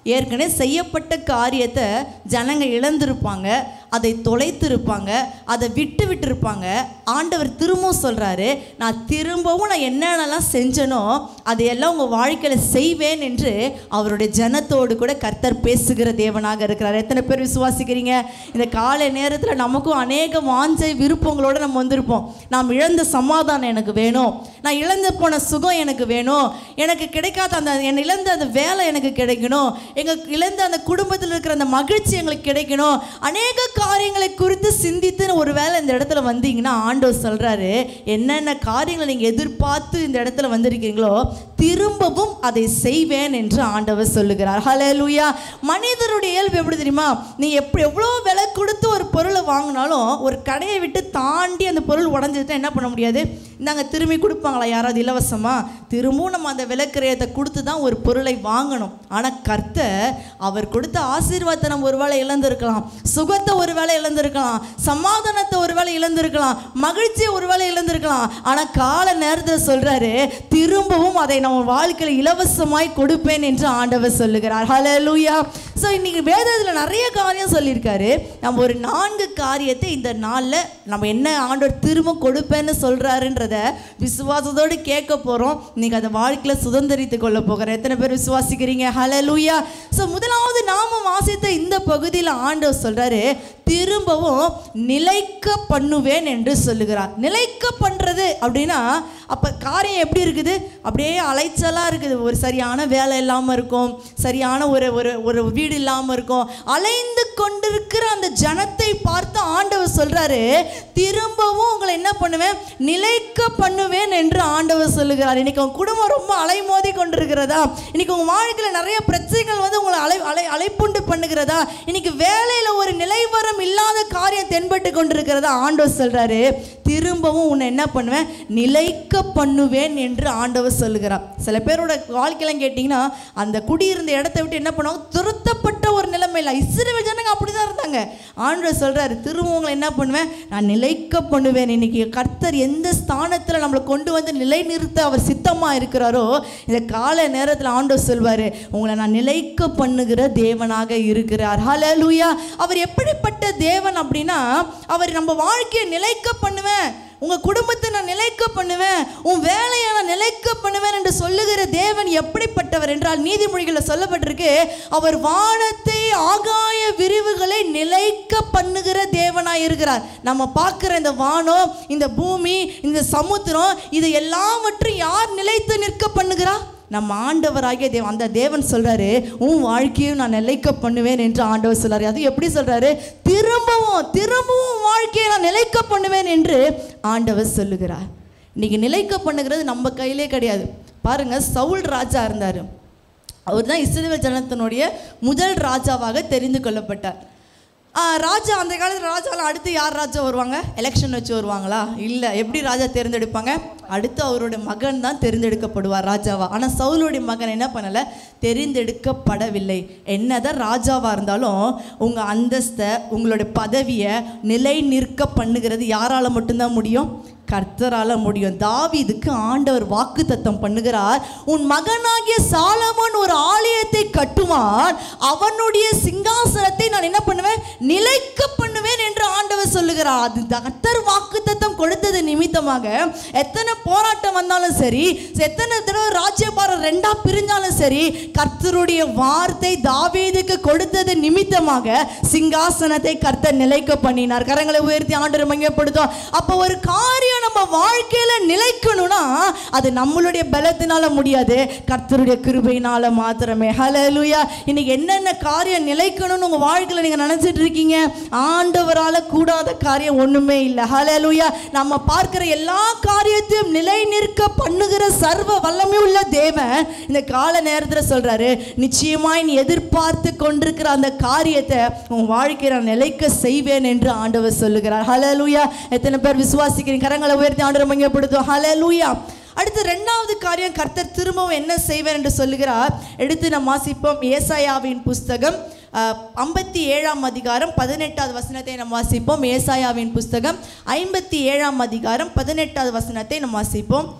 ஏற்கனவே செய்யப்பட்ட காரியத்தை ஜனங்க இழந்திருப்பாங்க அதை தொலைத்திருப்பாங்க அதை விட்டு விட்டுருப்பாங்க ஆண்டவர் திரும்பவும் சொல்கிறாரு நான் திரும்பவும் நான் என்னென்னலாம் செஞ்சனோ அதையெல்லாம் உங்கள் வாழ்க்கையில் செய்வேன் என்று அவருடைய ஜனத்தோடு கூட கர்த்தர் பேசுகிற தேவனாக இருக்கிறார் எத்தனை பேர் விசுவாசிக்கிறீங்க இந்த காலை நேரத்தில் நமக்கும் அநேக வாஞ்சை விருப்பங்களோடு நம்ம வந்திருப்போம் நாம் இழந்த சமாதானம் எனக்கு வேணும் நான் இழந்து போன சுகம் எனக்கு வேணும் எனக்கு கிடைக்காத அந்த என் இழந்த அந்த வேலை எனக்கு கிடைக்கணும் எங்கள் இழந்த அந்த குடும்பத்தில் இருக்கிற அந்த மகிழ்ச்சி எங்களுக்கு கிடைக்கணும் அநேக காரியங்களை குறித்து சிந்தித்து ஒரு வேளை இந்த இடத்துல வந்தீங்கன்னா ஆண்டவர் சொல்கிறாரு என்னென்ன காரியங்களை நீங்கள் எதிர்பார்த்து இந்த இடத்துல வந்திருக்கீங்களோ திரும்பவும் அதை செய்வேன் என்று ஆண்டவர் சொல்லுகிறார் ஹalleluya மனிதருடைய இயல்பு எப்படி தெரியுமா நீ எப்படி எவ்வளோ விலை கொடுத்து ஒரு பொருளை வாங்கினாலும் ஒரு கடையை விட்டு தாண்டி அந்த பொருள் உடஞ்சிருந்தா என்ன பண்ண முடியாது இந்தாங்க திரும்பி கொடுப்பாங்களா யாராவது இலவசமா திரும்பவும் நம்ம அந்த விலைக்கிரயத்தை கொடுத்து தான் ஒரு பொருளை வாங்கணும் ஆனால் கர்த்தர் அவர் கொடுத்த ஆசீர்வாதத்தை நம்ம ஒரு வேளை இழந்திருக்கலாம் சுகத்தை ஒரு வேளை இழந்திருக்கலாம் சமாதானத்தை ஒரு வேளை இழந்திருக்கலாம் மகிழ்ச்சியை ஒரு வேளை இழந்திருக்கலாம் ஆனால் கால நேரத்தில் சொல்றாரு திரும்பவும் அதை நம்ம வாழ்க்கையில் இலவசமாய் கொடுப்பேன் என்று ஆண்டவர் சொல்லுகிறார் ஹalleluya ஸோ இன்னைக்கு வேதத்தில் நிறைய காரியம் சொல்லியிருக்காரு நம்ம ஒரு நான்கு காரியத்தை இந்த நாளில் நம்ம என்ன ஆண்டவர் திரும்ப கொடுப்பேன்னு சொல்கிறாருன்றத விசுவாசத்தோடு கேட்க போகிறோம் நீங்கள் அதை வாழ்க்கையில் சுதந்திரித்து கொள்ள போகிறேன் எத்தனை பேர் விசுவாசிக்கிறீங்க ஹalleluya ஸோ முதலாவது நாம வாசித்த இந்த பகுதியில் ஆண்டவர் சொல்கிறாரு திரும்பவும் நிலைக்க பண்ணுவேன் என்று சொல்லுகிறார் நிலைக்க பண்ணுறது அப்படின்னா அப்போ காரியம் எப்படி இருக்குது அப்படியே அலைச்சலாக இருக்குது ஒரு சரியான வேலை இல்லாமல் இருக்கும் சரியான ஒரு ஒரு ஒரு வீடு இல்லாமல் இருக்கும் அலைந்து கொண்டிருக்கிற அந்த ஜனத்தை பார்த்து ஆண்டவர் சொல்கிறாரு திரும்பவும் உங்களை என்ன பண்ணுவேன் நிலைக்க பண்ணுவேன் என்று ஆண்டவர் சொல்லுகிறார் இன்னைக்கு உங்க குடும்பம் ரொம்ப அலைமோதி கொண்டிருக்கிறதா இன்னைக்கு உங்கள் வாழ்க்கையில் நிறைய பிரச்சனைகள் வந்து உங்களை அலை அலை அலைப்புண்டு பண்ணுகிறதா இன்னைக்கு வேலையில் ஒரு நிலைவரம் இல்லாத காரியம் தென்பட்டு கொண்டிருக்கிறதா ஆண்டவர் சொல்கிறாரு திரும்பவும் உன்னை என்ன பண்ணுவேன் நிலைக்க பண்ணுவேன் என்று ஆண்டவர் சொல்லுகிறார் சில பேரோட வாழ்க்கையெல்லாம் கேட்டிங்கன்னா அந்த குடியிருந்த இடத்த விட்டு என்ன பண்ணுவாங்க துரத்தப்பட்ட ஒரு நிலைமையில் இஸ்ரேல் ஜனங்க அப்படி தான் இருந்தாங்க ஆண்டவர் சொல்கிறாரு திரும்ப உங்களை என்ன பண்ணுவேன் நான் நிலைக்க பண்ணுவேன் இன்னைக்கு கர்த்தர் எந்த ஸ்தானத்தில் நம்மளை கொண்டு வந்து நிலைநிறுத்த அவர் சித்தமாக இருக்கிறாரோ இந்த கால நேரத்தில் ஆண்டவர் சொல்வார் உங்களை நான் நிலைக்க பண்ணுகிற தேவனாக இருக்கிறார் ஹalleluya அவர் எப்படிப்பட்ட தேவன் அப்படின்னா அவர் நம்ம வாழ்க்கையை நிலைக்க பண்ணுவேன் உங்கள் குடும்பத்தை நான் நிலைக்க பண்ணுவேன் உன் வேலையை நான் நிலைக்க பண்ணுவேன் என்று சொல்லுகிற தேவன் எப்படிப்பட்டவர் என்றால் நீதிமொழிகளில் சொல்லப்பட்டிருக்கு அவர் வானத்தை ஆகாய விரிவுகளை நிலைக்க பண்ணுகிற தேவனாய் இருக்கிறார் நம்ம பார்க்குற இந்த வானம் இந்த பூமி இந்த சமுத்திரம் இது எல்லாவற்றையும் யார் நிலைத்து நிற்க பண்ணுகிறா நம்ம ஆண்டவராகிய தேவன் அந்த தேவன் சொல்றாரு உன் வாழ்க்கையும் நான் நிலைக்க பண்ணுவேன் என்று ஆண்டவர் சொல்றாரு அது எப்படி சொல்றாரு திரும்பவும் திரும்பவும் உன் வாழ்க்கையை நான் நிலைக்க பண்ணுவேன் என்று ஆண்டவர் சொல்லுகிறார் இன்னைக்கு நிலைக்க பண்ணுகிறது நம்ம கையிலே கிடையாது பாருங்க சவுல் ராஜா இருந்தார் அவர் தான் இஸ்ரேல் ஜனத்தினுடைய முதல் ராஜாவாக தெரிந்து கொள்ளப்பட்டார் ஆ, ராஜா அந்த காலத்தில் ராஜாவில் அடுத்து யார் ராஜா வருவாங்க எலெக்ஷன் வச்சு வருவாங்களா இல்லை எப்படி ராஜா தேர்ந்தெடுப்பாங்க அடுத்து அவருடைய மகன் தான் தேர்ந்தெடுக்கப்படுவார் ராஜாவா ஆனால் சவுலுடைய மகன் என்ன பண்ணலை தெரிந்தெடுக்கப்படவில்லை என்னதான் ராஜாவாக இருந்தாலும் உங்கள் அந்தஸ்தை உங்களுடைய பதவியை நிலை நிற்க பண்ணுகிறது யாரால் மட்டும்தான் முடியும் கர்த்தரால முடியும் தாவீதுக்கு ஆண்டவர் வாக்குத்தத்தம் பண்ணுகிறார் உன் மகனாகிய சாலமோன் ஒரு ஆலயத்தை கட்டுவான் அவனுடைய சிங்காசனத்தை நான் என்ன பண்ணுவேன் நிலைக்க பண்ணுவேன் என்று ஆண்டவர் சொல்லுகிறார் அது கர்த்தர் வாக்குத்தத்தம் கொடுத்தது நிமித்தமாக எத்தனை போராட்டம் வந்தாலும் சரி எத்தனை தடவை ராஜ்யபாரம் ரெண்டா பிரிஞ்சாலும் சரி கர்த்தருடைய வார்த்தை தாவீதுக்கு கொடுத்தது நிமித்தமாக சிங்காசனத்தை கர்த்தர் நிலைக்க பண்ணினார் கரங்களை உயர்த்தி ஆண்டவர் மையப்படுத்தும் அப்போ ஒரு காரியம் நம்ம வாழ்க்கையில நிலைக்கணும்னா அது நம்மளுடைய பலத்தினால முடியாது கர்த்தருடைய கிருபையினால மாத்திரமே ஹalleluya இன்னைக்கு என்னென்ன காரியம் நிலைக்கணும்னு உங்க வாழ்க்கையில நீங்க நினைச்சிட்டு இருக்கீங்க ஆண்டவரால கூடாத காரியம் ஒண்ணுமே இல்லை ஹalleluya நம்ம பார்க்கிற எல்லா காரியத்தையும் நிலை நிற்க பண்ணுகிற சர்வ வல்லமை உள்ள தேவன் இந்த கால நேரத்தில் சொல்றாரு நிச்சயமாய் நீ எதிர்பார்த்து கொண்டிருக்கிற அந்த காரியத்தை உன் வாழ்க்கையை நான் நிலைக்க செய்வேன் என்று ஆண்டவர் சொல்லுகிறார் ஹalleluya எத்தனை பேர் விசுவாசிக்கிறீங்க கரங்களை உயர்த்தி ஆண்டவர் மையப்படுத்தும் ஹalleluya அடுத்து ரெண்டாவது காரியம் கர்த்தர் திரும்பவும் என்ன செய்வேன் என்று சொல்லுகிறார் எடுத்து நாம் வாசிப்போம் ஏசாயாவின் புஸ்தகம் ஐம்பத்தி ஏழாம் அதிகாரம் பதினெட்டாவது வசனத்தை நாம் வாசிப்போம் ஏசாயாவின் புஸ்தகம் ஐம்பத்தி ஏழாம் அதிகாரம் பதினெட்டாவது வசனத்தை நாம் வாசிப்போம்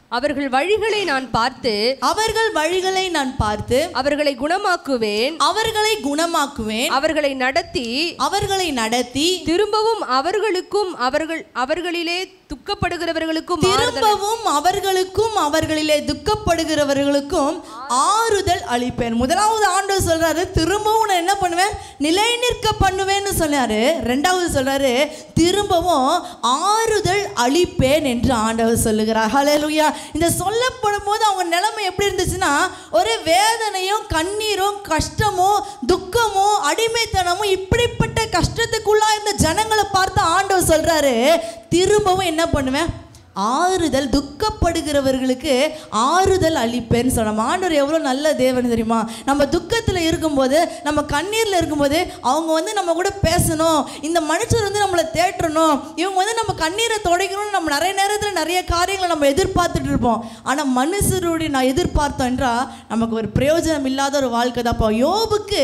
அவர்கள் வழிகளை நான் பார்த்து அவர்கள் வழிகளை நான் பார்த்து அவர்களை குணமாக்குவேன் அவர்களை குணமாக்குவேன் அவர்களை நடத்தி அவர்களை நடத்தி திரும்பவும் அவர்களுக்கும் அவர்கள் அவர்களிலே துக்கப்படுகிறவர்களுக்கும் ஆறுதல் திரும்பவும் அவர்களுக்கும் அவர்களிலே துக்கப்படுகிறவர்களுக்கும் ஆறுதல் அளிப்பேன் முதலாவது ஆண்டவர் சொல்றாரு திரும்பவும் நான் என்ன பண்ணுவேன் நிலை நிற்க பண்ணுவேன்னு சொன்னாரு ரெண்டாவது சொல்றாரு திரும்பவும் ஆறுதல் அளிப்பேன் என்று ஆண்டவர் சொல்லுகிறார் ஹalleluya இந்த சொல்லப்படும் போது அவங்க நிலைமை எப்படி இருந்துச்சுன்னா ஒரு வேதனையும் கண்ணீரும் கஷ்டமும் துக்கமும் அடிமைத்தனமும் இப்படிப்பட்ட கஷ்டத்துக்குள்ளா இருந்த ஜனங்களை பார்த்து ஆண்டவர் சொல்றாரு திரும்பவும் என்ன பண்ணுவேன் ஆறுதல் துக்கப்படுகிறவர்களுக்கு ஆறுதல் அளிப்பேன்னு சொன்னோம் ஆண்டவர் எவ்வளோ நல்ல தேவன் தெரியுமா நம்ம துக்கத்தில் இருக்கும்போது நம்ம கண்ணீரில் இருக்கும்போது அவங்க வந்து நம்ம கூட பேசணும் இந்த மனுஷர் வந்து நம்மளை தேற்றணும் இவங்க வந்து நம்ம கண்ணீரை துடைக்கணும்னு நம்ம நிறைய நேரத்தில் நிறைய காரியங்களை நம்ம எதிர்பார்த்துட்டு இருப்போம் ஆனால் மனுஷருடைய நான் எதிர்பார்த்தோம் என்றால் நமக்கு ஒரு பிரயோஜனம் இல்லாத ஒரு வாழ்க்கை தான் அப்போ யோபுக்கு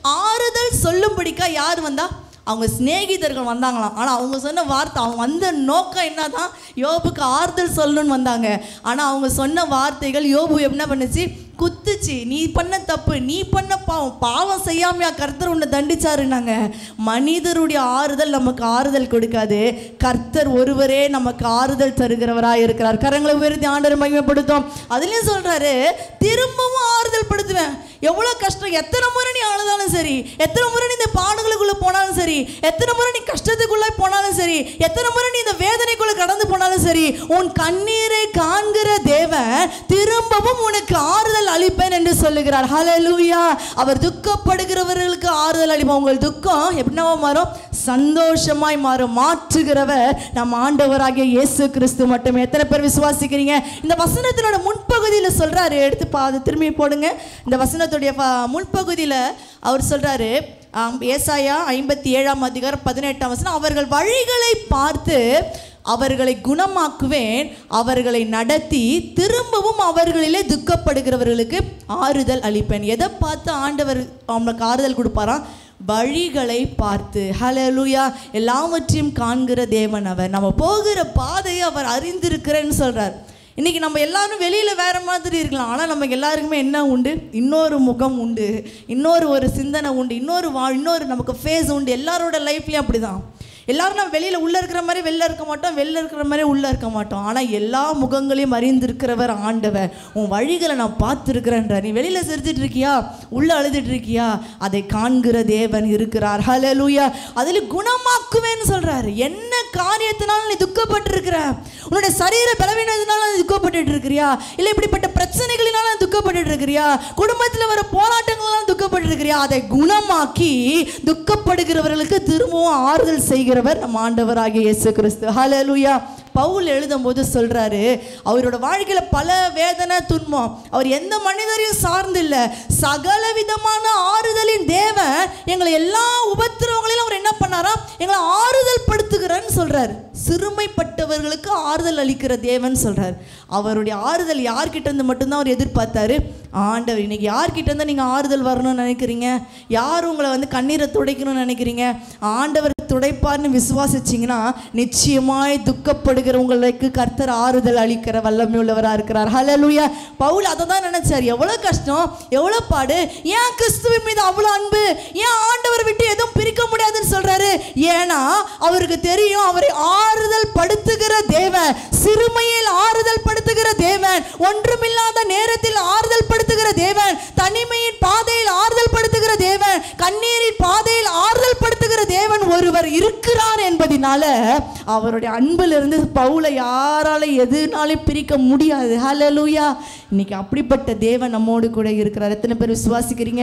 ஆறுதல் சொல்லும்படிக்கா யார் வந்தா அவங்க சிநேகிதர்கள் வந்தாங்களாம் ஆனால் அவங்க சொன்ன வார்த்தை அவங்க வந்த நோக்கம் என்னதான் யோபுக்கு ஆறுதல் சொல்லணும்னு வந்தாங்க ஆனால் அவங்க சொன்ன வார்த்தைகள் யோபு என்ன பண்ணுச்சு குத்துச்சு நீ பண்ண தப்பு நீ பண்ண பாவம் பாவம் செய்யாமையா கர்த்தர் உன்னை தண்டிச்சாருனாங்க மனிதருடைய ஆறுதல் நமக்கு ஆறுதல் கொடுக்காது கர்த்தர் ஒருவரே நமக்கு ஆறுதல் தருகிறவராக இருக்கிறார் கரங்களை உயர்த்தி ஆண்டவர் மகிமைப்படுத்தும் அதுலேயும் சொல்றாரு திரும்பவும் ஆறுதல் படுத்துவேன் எவ்வளோ கஷ்டம் எத்தனை முறை நீ அழுதாலும் சரி எத்தனை முறை நீ இந்த பாடுகளுக்குள்ளே போனாலும் சரி எத்தனை முறை நீ கஷ்டத்துக்குள்ளே போனாலும் சரி எத்தனை முறை நீ இந்த வேதனைக்குள்ளே கடந்து போனாலும் சரி உன் கண்ணீரை காண்கிற தேவன் திரும்பவும் உனக்கு ஆறுதல் அளிப்பேன் என்று சொல்லுகிறார் ஹalleluya அவர் துக்கப்படுகிறவர்களுக்கு ஆறுதல் அளிப்போம் உங்கள் துக்கம் எப்படினாவா மாறும் சந்தோஷமாய் மாறும் மாற்றுகிறவர் நம் ஆண்டவராகிய இயேசு கிறிஸ்து மட்டுமே எத்தனை பேர் விசுவாசிக்கிறீங்க இந்த வசனத்தினோட முன்பகுதியில் சொல்றாரு எடுத்து பா அதை திரும்பி போடுங்க இந்த வசனத்துடைய ப- முன்பகுதியில் அவர் சொல்றாரு ஆம், ஏசாயா ஐம்பத்தி ஏழாம் அதிகாரம் பதினெட்டாம் வசனம் அவர்கள் வழிகளை பார்த்து அவர்களை குணமாக்குவேன் அவர்களை நடத்தி திரும்பவும் அவர்களிலே துக்கப்படுகிறவர்களுக்கு ஆறுதல் அளிப்பேன் எதை பார்த்து ஆண்டவர் அவங்களுக்கு ஆறுதல் கொடுப்பாராம் வழிகளை பார்த்து ஹalleluya எல்லாவற்றையும் காண்கிற தேவன் அவர் நம்ம போகிற பாதையை அவர் அறிந்திருக்கிறேன்னு சொல்றார் இன்னைக்கு நம்ம எல்லாரும் வெளியில வேற மாதிரி இருக்கலாம் ஆனால் நமக்கு எல்லாருக்குமே என்ன உண்டு இன்னொரு முகம் உண்டு இன்னொரு ஒரு சிந்தனை உண்டு இன்னொரு வா இன்னொரு நமக்கு ஃபேஸ் உண்டு எல்லாரோட லைஃப்லயும் அப்படிதான் எல்லாரும் நம்ம வெளியில உள்ள இருக்கிற மாதிரி வெளில இருக்க மாட்டோம் வெளில இருக்கிற மாதிரி உள்ள இருக்க மாட்டோம் ஆனா எல்லா முகங்களையும் அறிந்திருக்கிறவர் ஆண்டவர் உன் வழிகளை நான் பார்த்துருக்கிறேன்ற நீ வெளியில சிரிச்சிட்டு இருக்கியா உள்ள அழுதுட்டு இருக்கியா அதை காண்கிற தேவன் இருக்கிறார் ஹalleluya அதில் குணமாக்குவேன்னு சொல்றாரு என்ன காரியத்தினால நீ துக்கப்பட்டு இருக்கிற உன்னுடைய சரீர பலவீனத்தினால நீ துக்கப்பட்டு இருக்கிறியா இல்லை இப்படிப்பட்ட பிரச்சனைகளினால நீ துக்கப்பட்டு இருக்கிறியா குடும்பத்தில் வர போராட்டங்களால துக்கப்பட்டு இருக்கிறியா அதை குணமாக்கி துக்கப்படுகிறவர்களுக்கு திரும்பவும் ஆறுதல் செய்கிறவர் நம் ஆண்டவராகிய இயேசு கிறிஸ்து ஹalleluya பவுல் எழுதும்போது சொல்றாரு அவரோட வாழ்க்கையில பல வேதனை துன்பம் அவர் எந்த மனிதரையும் சார்ந்து இல்லை சகல விதமான ஆறுதலின் தேவன் எங்களை எல்லா உபத்திரவங்களிலும் அவர் என்ன பண்ணாராம் எங்களை ஆறுதல் படுத்துகிறேன்னு சொல்றாரு சிறுமைப்பட்டவர்களுக்கு ஆறுதல் அளிக்கிற தேவன் சொல்றார் அவருடைய ஆறுதல் யார்கிட்ட இருந்து மட்டும்தான் அவர் எதிர்பார்த்தாரு ஆண்டவர் இன்னைக்கு யார்கிட்ட இருந்தா நீங்க ஆறுதல் வரணும்னு நினைக்கிறீங்க யார் உங்களை வந்து கண்ணீரை துடைக்கணும்னு நினைக்கிறீங்க ஆண்டவர் துடைப்பார்னு விசுவாசிச்சீங்கன்னா நிச்சயமாய் துக்கப்படுகிற உங்களுக்கு கர்த்தர் ஆறுதல் அளிக்கிற வல்லமை உள்ளவராக இருக்கிறார் ஹalleluya பவுல் அதை தான் நினைச்சார் எவ்வளோ கஷ்டம் எவ்வளோ பாடு ஏன் கிறிஸ்துவின் மீது அவ்வளோ அன்பு ஏன் ஆண்டவர் விட்டு எதுவும் பிரிக்க முடியாதுன்னு சொல்றாரு ஏன்னா அவருக்கு தெரியும் அவரை ஆறுதல் படுத்துகிற தேவன் சிறுமையில் ஆறுதல் படுத்துகிற தேவன் ஒன்றுமில்லாத நேரத்தில் ஆறுதல் படுத்துகிற தேவன் தனிமையின் பாதையில் ஆறுதல் படுத்துகிற தேவன் கண்ணீரின் பாதையில் ஆறுதல் படுத்துகிற தேவன் ஒருவர் இருக்கிறார் என்பதினால அவருடைய அன்பிலிருந்து பவுலை யாரால எதுனாலும் பிரிக்க முடியாது ஹalleluya இன்னைக்கு அப்படிப்பட்ட தேவன் நம்மோடு கூட இருக்கிறார் எத்தனை பேர் விசுவாசிக்கிறீங்க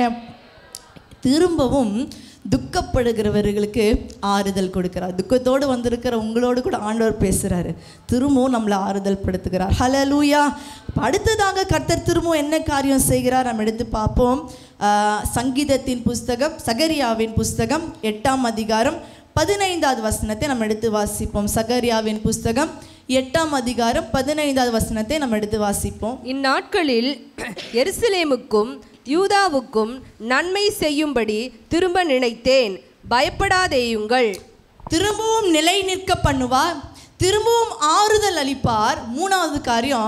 திரும்பவும் துக்கப்படுகிறவர்களுக்கு ஆறுதல் கொடுக்கிறார் துக்கத்தோடு வந்திருக்கிற உங்களோடு கூட ஆண்டவர் பேசுகிறாரு திரும்பவும் நம்மளை ஆறுதல் படுத்துகிறார் ஹலலூயா அடுத்ததாக கர்த்தர் திரும்பவும் என்ன காரியம் செய்கிறார் நம்ம எடுத்து பார்ப்போம் ஆஹ், சங்கீதத்தின் புஸ்தகம் சகரியாவின் புஸ்தகம் எட்டாம் அதிகாரம் பதினைந்தாவது வசனத்தை நம்ம எடுத்து வாசிப்போம் சகரியாவின் புஸ்தகம் எட்டாம் அதிகாரம் பதினைந்தாவது வசனத்தை நம்ம எடுத்து வாசிப்போம் இந்நாட்களில் எருசலேமுக்கும் யூதாவுக்கும் நன்மை செய்யும்படி திரும்ப நினைத்தேன் பயப்படாதேயுங்கள் திரும்பவும் நிலை நிற்க பண்ணுவார் திரும்பவும் ஆறுதல் அளிப்பார் மூணாவது காரியம்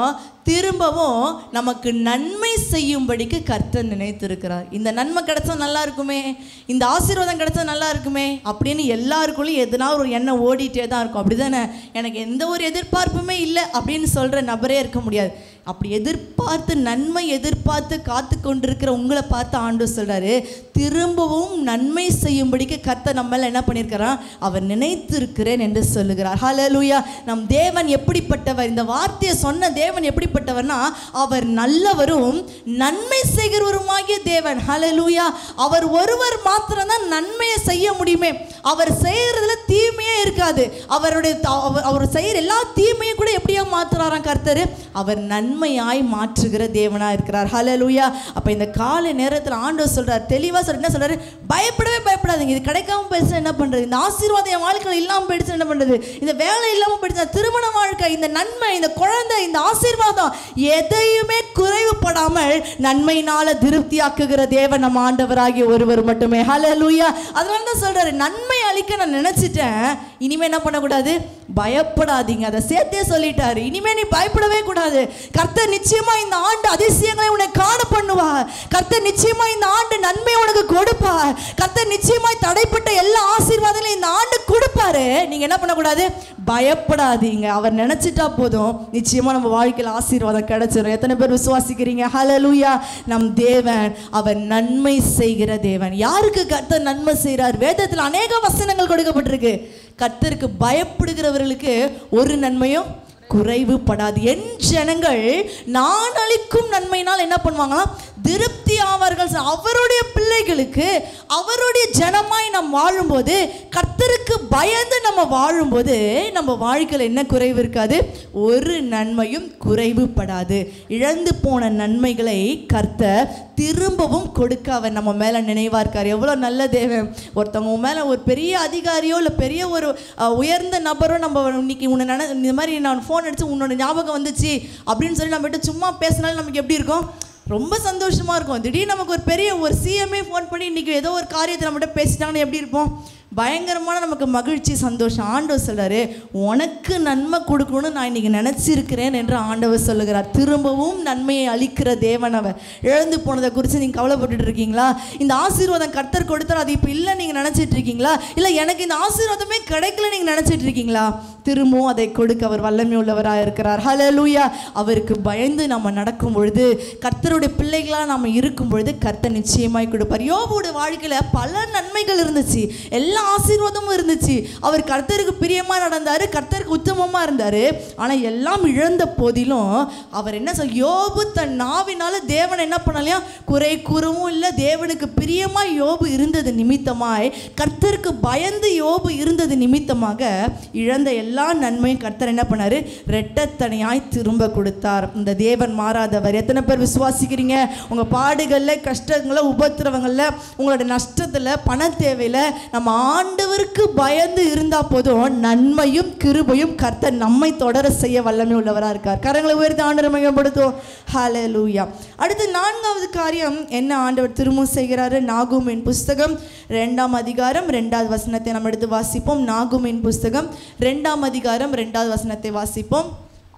திரும்பவும் நமக்கு நன்மை செய்யும்படிக்கு கர்த்தர் நினைத்திருக்கிறார் இந்த நன்மை கிடைச்சா நல்லா இருக்குமே இந்த ஆசீர்வாதம் கிடைச்சா நல்லா இருக்குமே அப்படின்னு எல்லாருக்குள்ளேயும் எதனா ஒரு எண்ணம் ஓடிட்டே தான் இருக்கும் அப்படிதானே எனக்கு எந்த ஒரு எதிர்பார்ப்புமே இல்லை அப்படின்னு சொல்ற நபரே இருக்க முடியாது அப்படி எதிர்பார்த்து நன்மை எதிர்பார்த்து காத்து கொண்டிருக்கிற உங்களை பார்த்து ஆண்டு சொல்றாரு திரும்பவும் நன்மை செய்யும்படிக்கு கர்த்தர் நம்ம மேல என்ன பண்ணியிருக்கிறான் அவர் நினைத்திருக்கிறேன் என்று சொல்லுகிறார் ஹalleluya நம் தேவன் எப்படிப்பட்டவர் இந்த வார்த்தையை சொன்ன தேவன் எப்படிப்பட்டவர்னா அவர் நல்லவரும் நன்மை செய்கிறவருமாகிய தேவன் ஹalleluya அவர் ஒருவர் மாத்திரம்தான் நன்மையை செய்ய முடியுமே அவர் செய்யறதுல தீமையே இருக்காது அவருடைய த- அவர்- அவர் செய்யற எல்லா தீமையும் கூட எப்படியா மாத்துறாராம் கர்த்தர் அவர் நன்மையாய் மாற்றுகிற தேவனா இருக்கிறார் ஹalleluya அப்ப இந்த காலை நேரத்தில் ஆண்டவர் சொல்றார் தெளிவா சொல்ற என்ன சொல்றாரு பயப்படவே பயப்படாதீங்க இது கிடைக்காம போயிடுச்சு என்ன பண்றது இந்த ஆசீர்வாதம் என் வாழ்க்கையில் இல்லாம போயிடுச்சு என்ன பண்றது இந்த வேலை இல்லாம போயிடுச்சு இந்த திருமண வாழ்க்கை இந்த நன்மை இந்த குழந்தை இந்த ஆசீர்வாதம் எதையுமே குறைவுபடாமல் நன்மையினால திருப்தியாக்குகிற தேவன் நம்ம ஆண்டவராகிய ஒருவர் மட்டுமே ஹalleluya அதனால தான் சொல்றாரு நன்மை அளிக்க நான் நினைச்சிட்டேன் இனிமே என்ன பண்ணக்கூடாது பயப்படாதீங்க அதை சேர்த்தே சொல்லிட்டாரு இனிமே நீ பயப்படவே கூடாது கர்த்தர் நிச்சயமா இந்த ஆண்டு அதிசயங்களை உன்னை காண பண்ணுவார் கர்த்தர் நிச்சயமா இந்த ஆண்டு நன்மை உனக்கு கொடுப்பார் கர்த்தர் நிச்சயமாய் தடைப்பட்ட எல்லா ஆசீர்வாதங்களையும் இந்த ஆண்டு கொடுப்பாரு நீங்க என்ன பண்ணக்கூடாது பயப்படாதீங்க அவர் நினைச்சிட்டா போதும் நிச்சயமா நம்ம வாழ்க்கையில் ஆசீர்வாதம் கிடைச்சிடும் எத்தனை பேர் விசுவாசிக்கிறீங்க ஹalleluya நம் தேவன் அவர் நன்மை செய்கிற தேவன் யாருக்கு கர்த்தர் நன்மை செய்கிறார் வேதத்தில் அநேக வசனங்கள் கொடுக்கப்பட்டிருக்கு கர்த்தருக்கு பயப்படுகிறவர்களுக்கு ஒரு நன்மையும் குறைவுபடாது என் ஜனங்கள் நான் அளிக்கும் நன்மையினால் என்ன பண்ணுவாங்களாம் திருப்தி ஆவார்கள் அவருடைய பிள்ளைகளுக்கு அவருடைய ஜனமாய் நாம் வாழும்போது கர்த்தருக்கு பயந்து நம்ம வாழும்போது நம்ம வாழ்க்கையில் என்ன குறைவு இருக்காது ஒரு நன்மையும் குறைவுபடாது இழந்து போன நன்மைகளை கர்த்தர் திரும்பவும் கொடுக்க அவர் நம்ம மேலே நினைவா இருக்கார் எவ்வளோ நல்ல தேவன் ஒருத்தவங்க உன் மேலே ஒரு பெரிய அதிகாரியோ இல்லை பெரிய ஒரு அஹ், உயர்ந்த நபரோ நம்ம இன்னைக்கு உன்னை நினை இந்த மாதிரி நான் ஃபோன் அடிச்சு உன்னோட ஞாபகம் வந்துச்சு அப்படின்னு சொல்லி நம்மகிட்ட சும்மா பேசினாலும் நமக்கு எப்படி இருக்கும் ரொம்ப சந்தோஷமா இருக்கும் திடீர்னு நமக்கு ஒரு பெரிய ஒரு சிஎம்ஏ ஃபோன் பண்ணி இன்னைக்கு ஏதோ ஒரு காரியத்தை நம்மகிட்ட பேசிட்டாங்கன்னு எப்படி இருப்போம் பயங்கரமான நமக்கு மகிழ்ச்சி சந்தோஷம் ஆண்டவர் சொல்றாரு உனக்கு நன்மை கொடுக்கணும்னு நான் இன்னைக்கு நினைச்சிருக்கிறேன் என்று ஆண்டவர் சொல்லுகிறார் திரும்பவும் நன்மையை அளிக்கிற தேவன் அவர் இழந்து போனதை குறித்து நீங்கள் கவலைப்பட்டுட்டு இருக்கீங்களா இந்த ஆசீர்வாதம் கர்த்தர் கொடுத்தார் அது இப்போ இல்லை நீங்கள் நினச்சிட்டு இருக்கீங்களா இல்லை எனக்கு இந்த ஆசீர்வாதமே கிடைக்கல நீங்கள் நினச்சிட்டு இருக்கீங்களா திரும்பவும் அதை கொடுக்க அவர் வல்லமை உள்ளவராக இருக்கிறார் ஹalleluya அவருக்கு பயந்து நம்ம நடக்கும் பொழுது கர்த்தருடைய பிள்ளைகளாக நம்ம இருக்கும் பொழுது கர்த்தர் நிச்சயமாய் கொடுப்பார் யோபுடைய வாழ்க்கையில் பல நன்மைகள் இருந்துச்சு எல்லா ஆசீர்வாதமும் இருந்துச்சு அவர் கர்த்தருக்கு பிரியமாக நடந்தார் கர்த்தருக்கு உத்தமமாக இருந்தார் ஆனால் எல்லாம் இழந்த போதிலும் அவர் என்ன சொல் யோபு தன் நாவினால தேவன் என்ன பண்ணலையா குறை கூறவும் இல்லை தேவனுக்கு பிரியமாய் யோபு இருந்தது நிமித்தமாய் கர்த்தருக்கு பயந்து யோபு இருந்தது நிமித்தமாக இழந்த எல்லா நன்மையும் கர்த்தர் என்ன பண்ணாரு ரெட்டத்தனையாய் திரும்ப கொடுத்தார் இந்த தேவன் மாறாதவர் எத்தனை பேர் விசுவாசிக்கிறீங்க உங்க பாடுகள்ல கஷ்டங்கள்ல உபத்திரவங்கள்ல உங்களோட நஷ்டத்துல பண தேவையில நம்ம ஆண்டவருக்கு பயந்து இருந்தா போதும் நன்மையும் கிருபையும் கர்த்தர் நம்மை தொடர செய்ய வல்லமை உள்ளவரா இருக்கார் கரங்களை உயர்த்தி ஆண்டவர் மையப்படுத்தும் ஹalleluya அடுத்து நான்காவது காரியம் என்ன ஆண்டவர் திரும்பவும் செய்கிறாரு நாகுமின் புஸ்தகம் ரெண்டாம் அதிகாரம் ரெண்டாவது வசனத்தை நம்ம எடுத்து வாசிப்போம் நாகுமின் புஸ்தகம் ரெண்டாம் அதிகாரம் ரெண்டாவது வசனத்தை வாசிப்போம்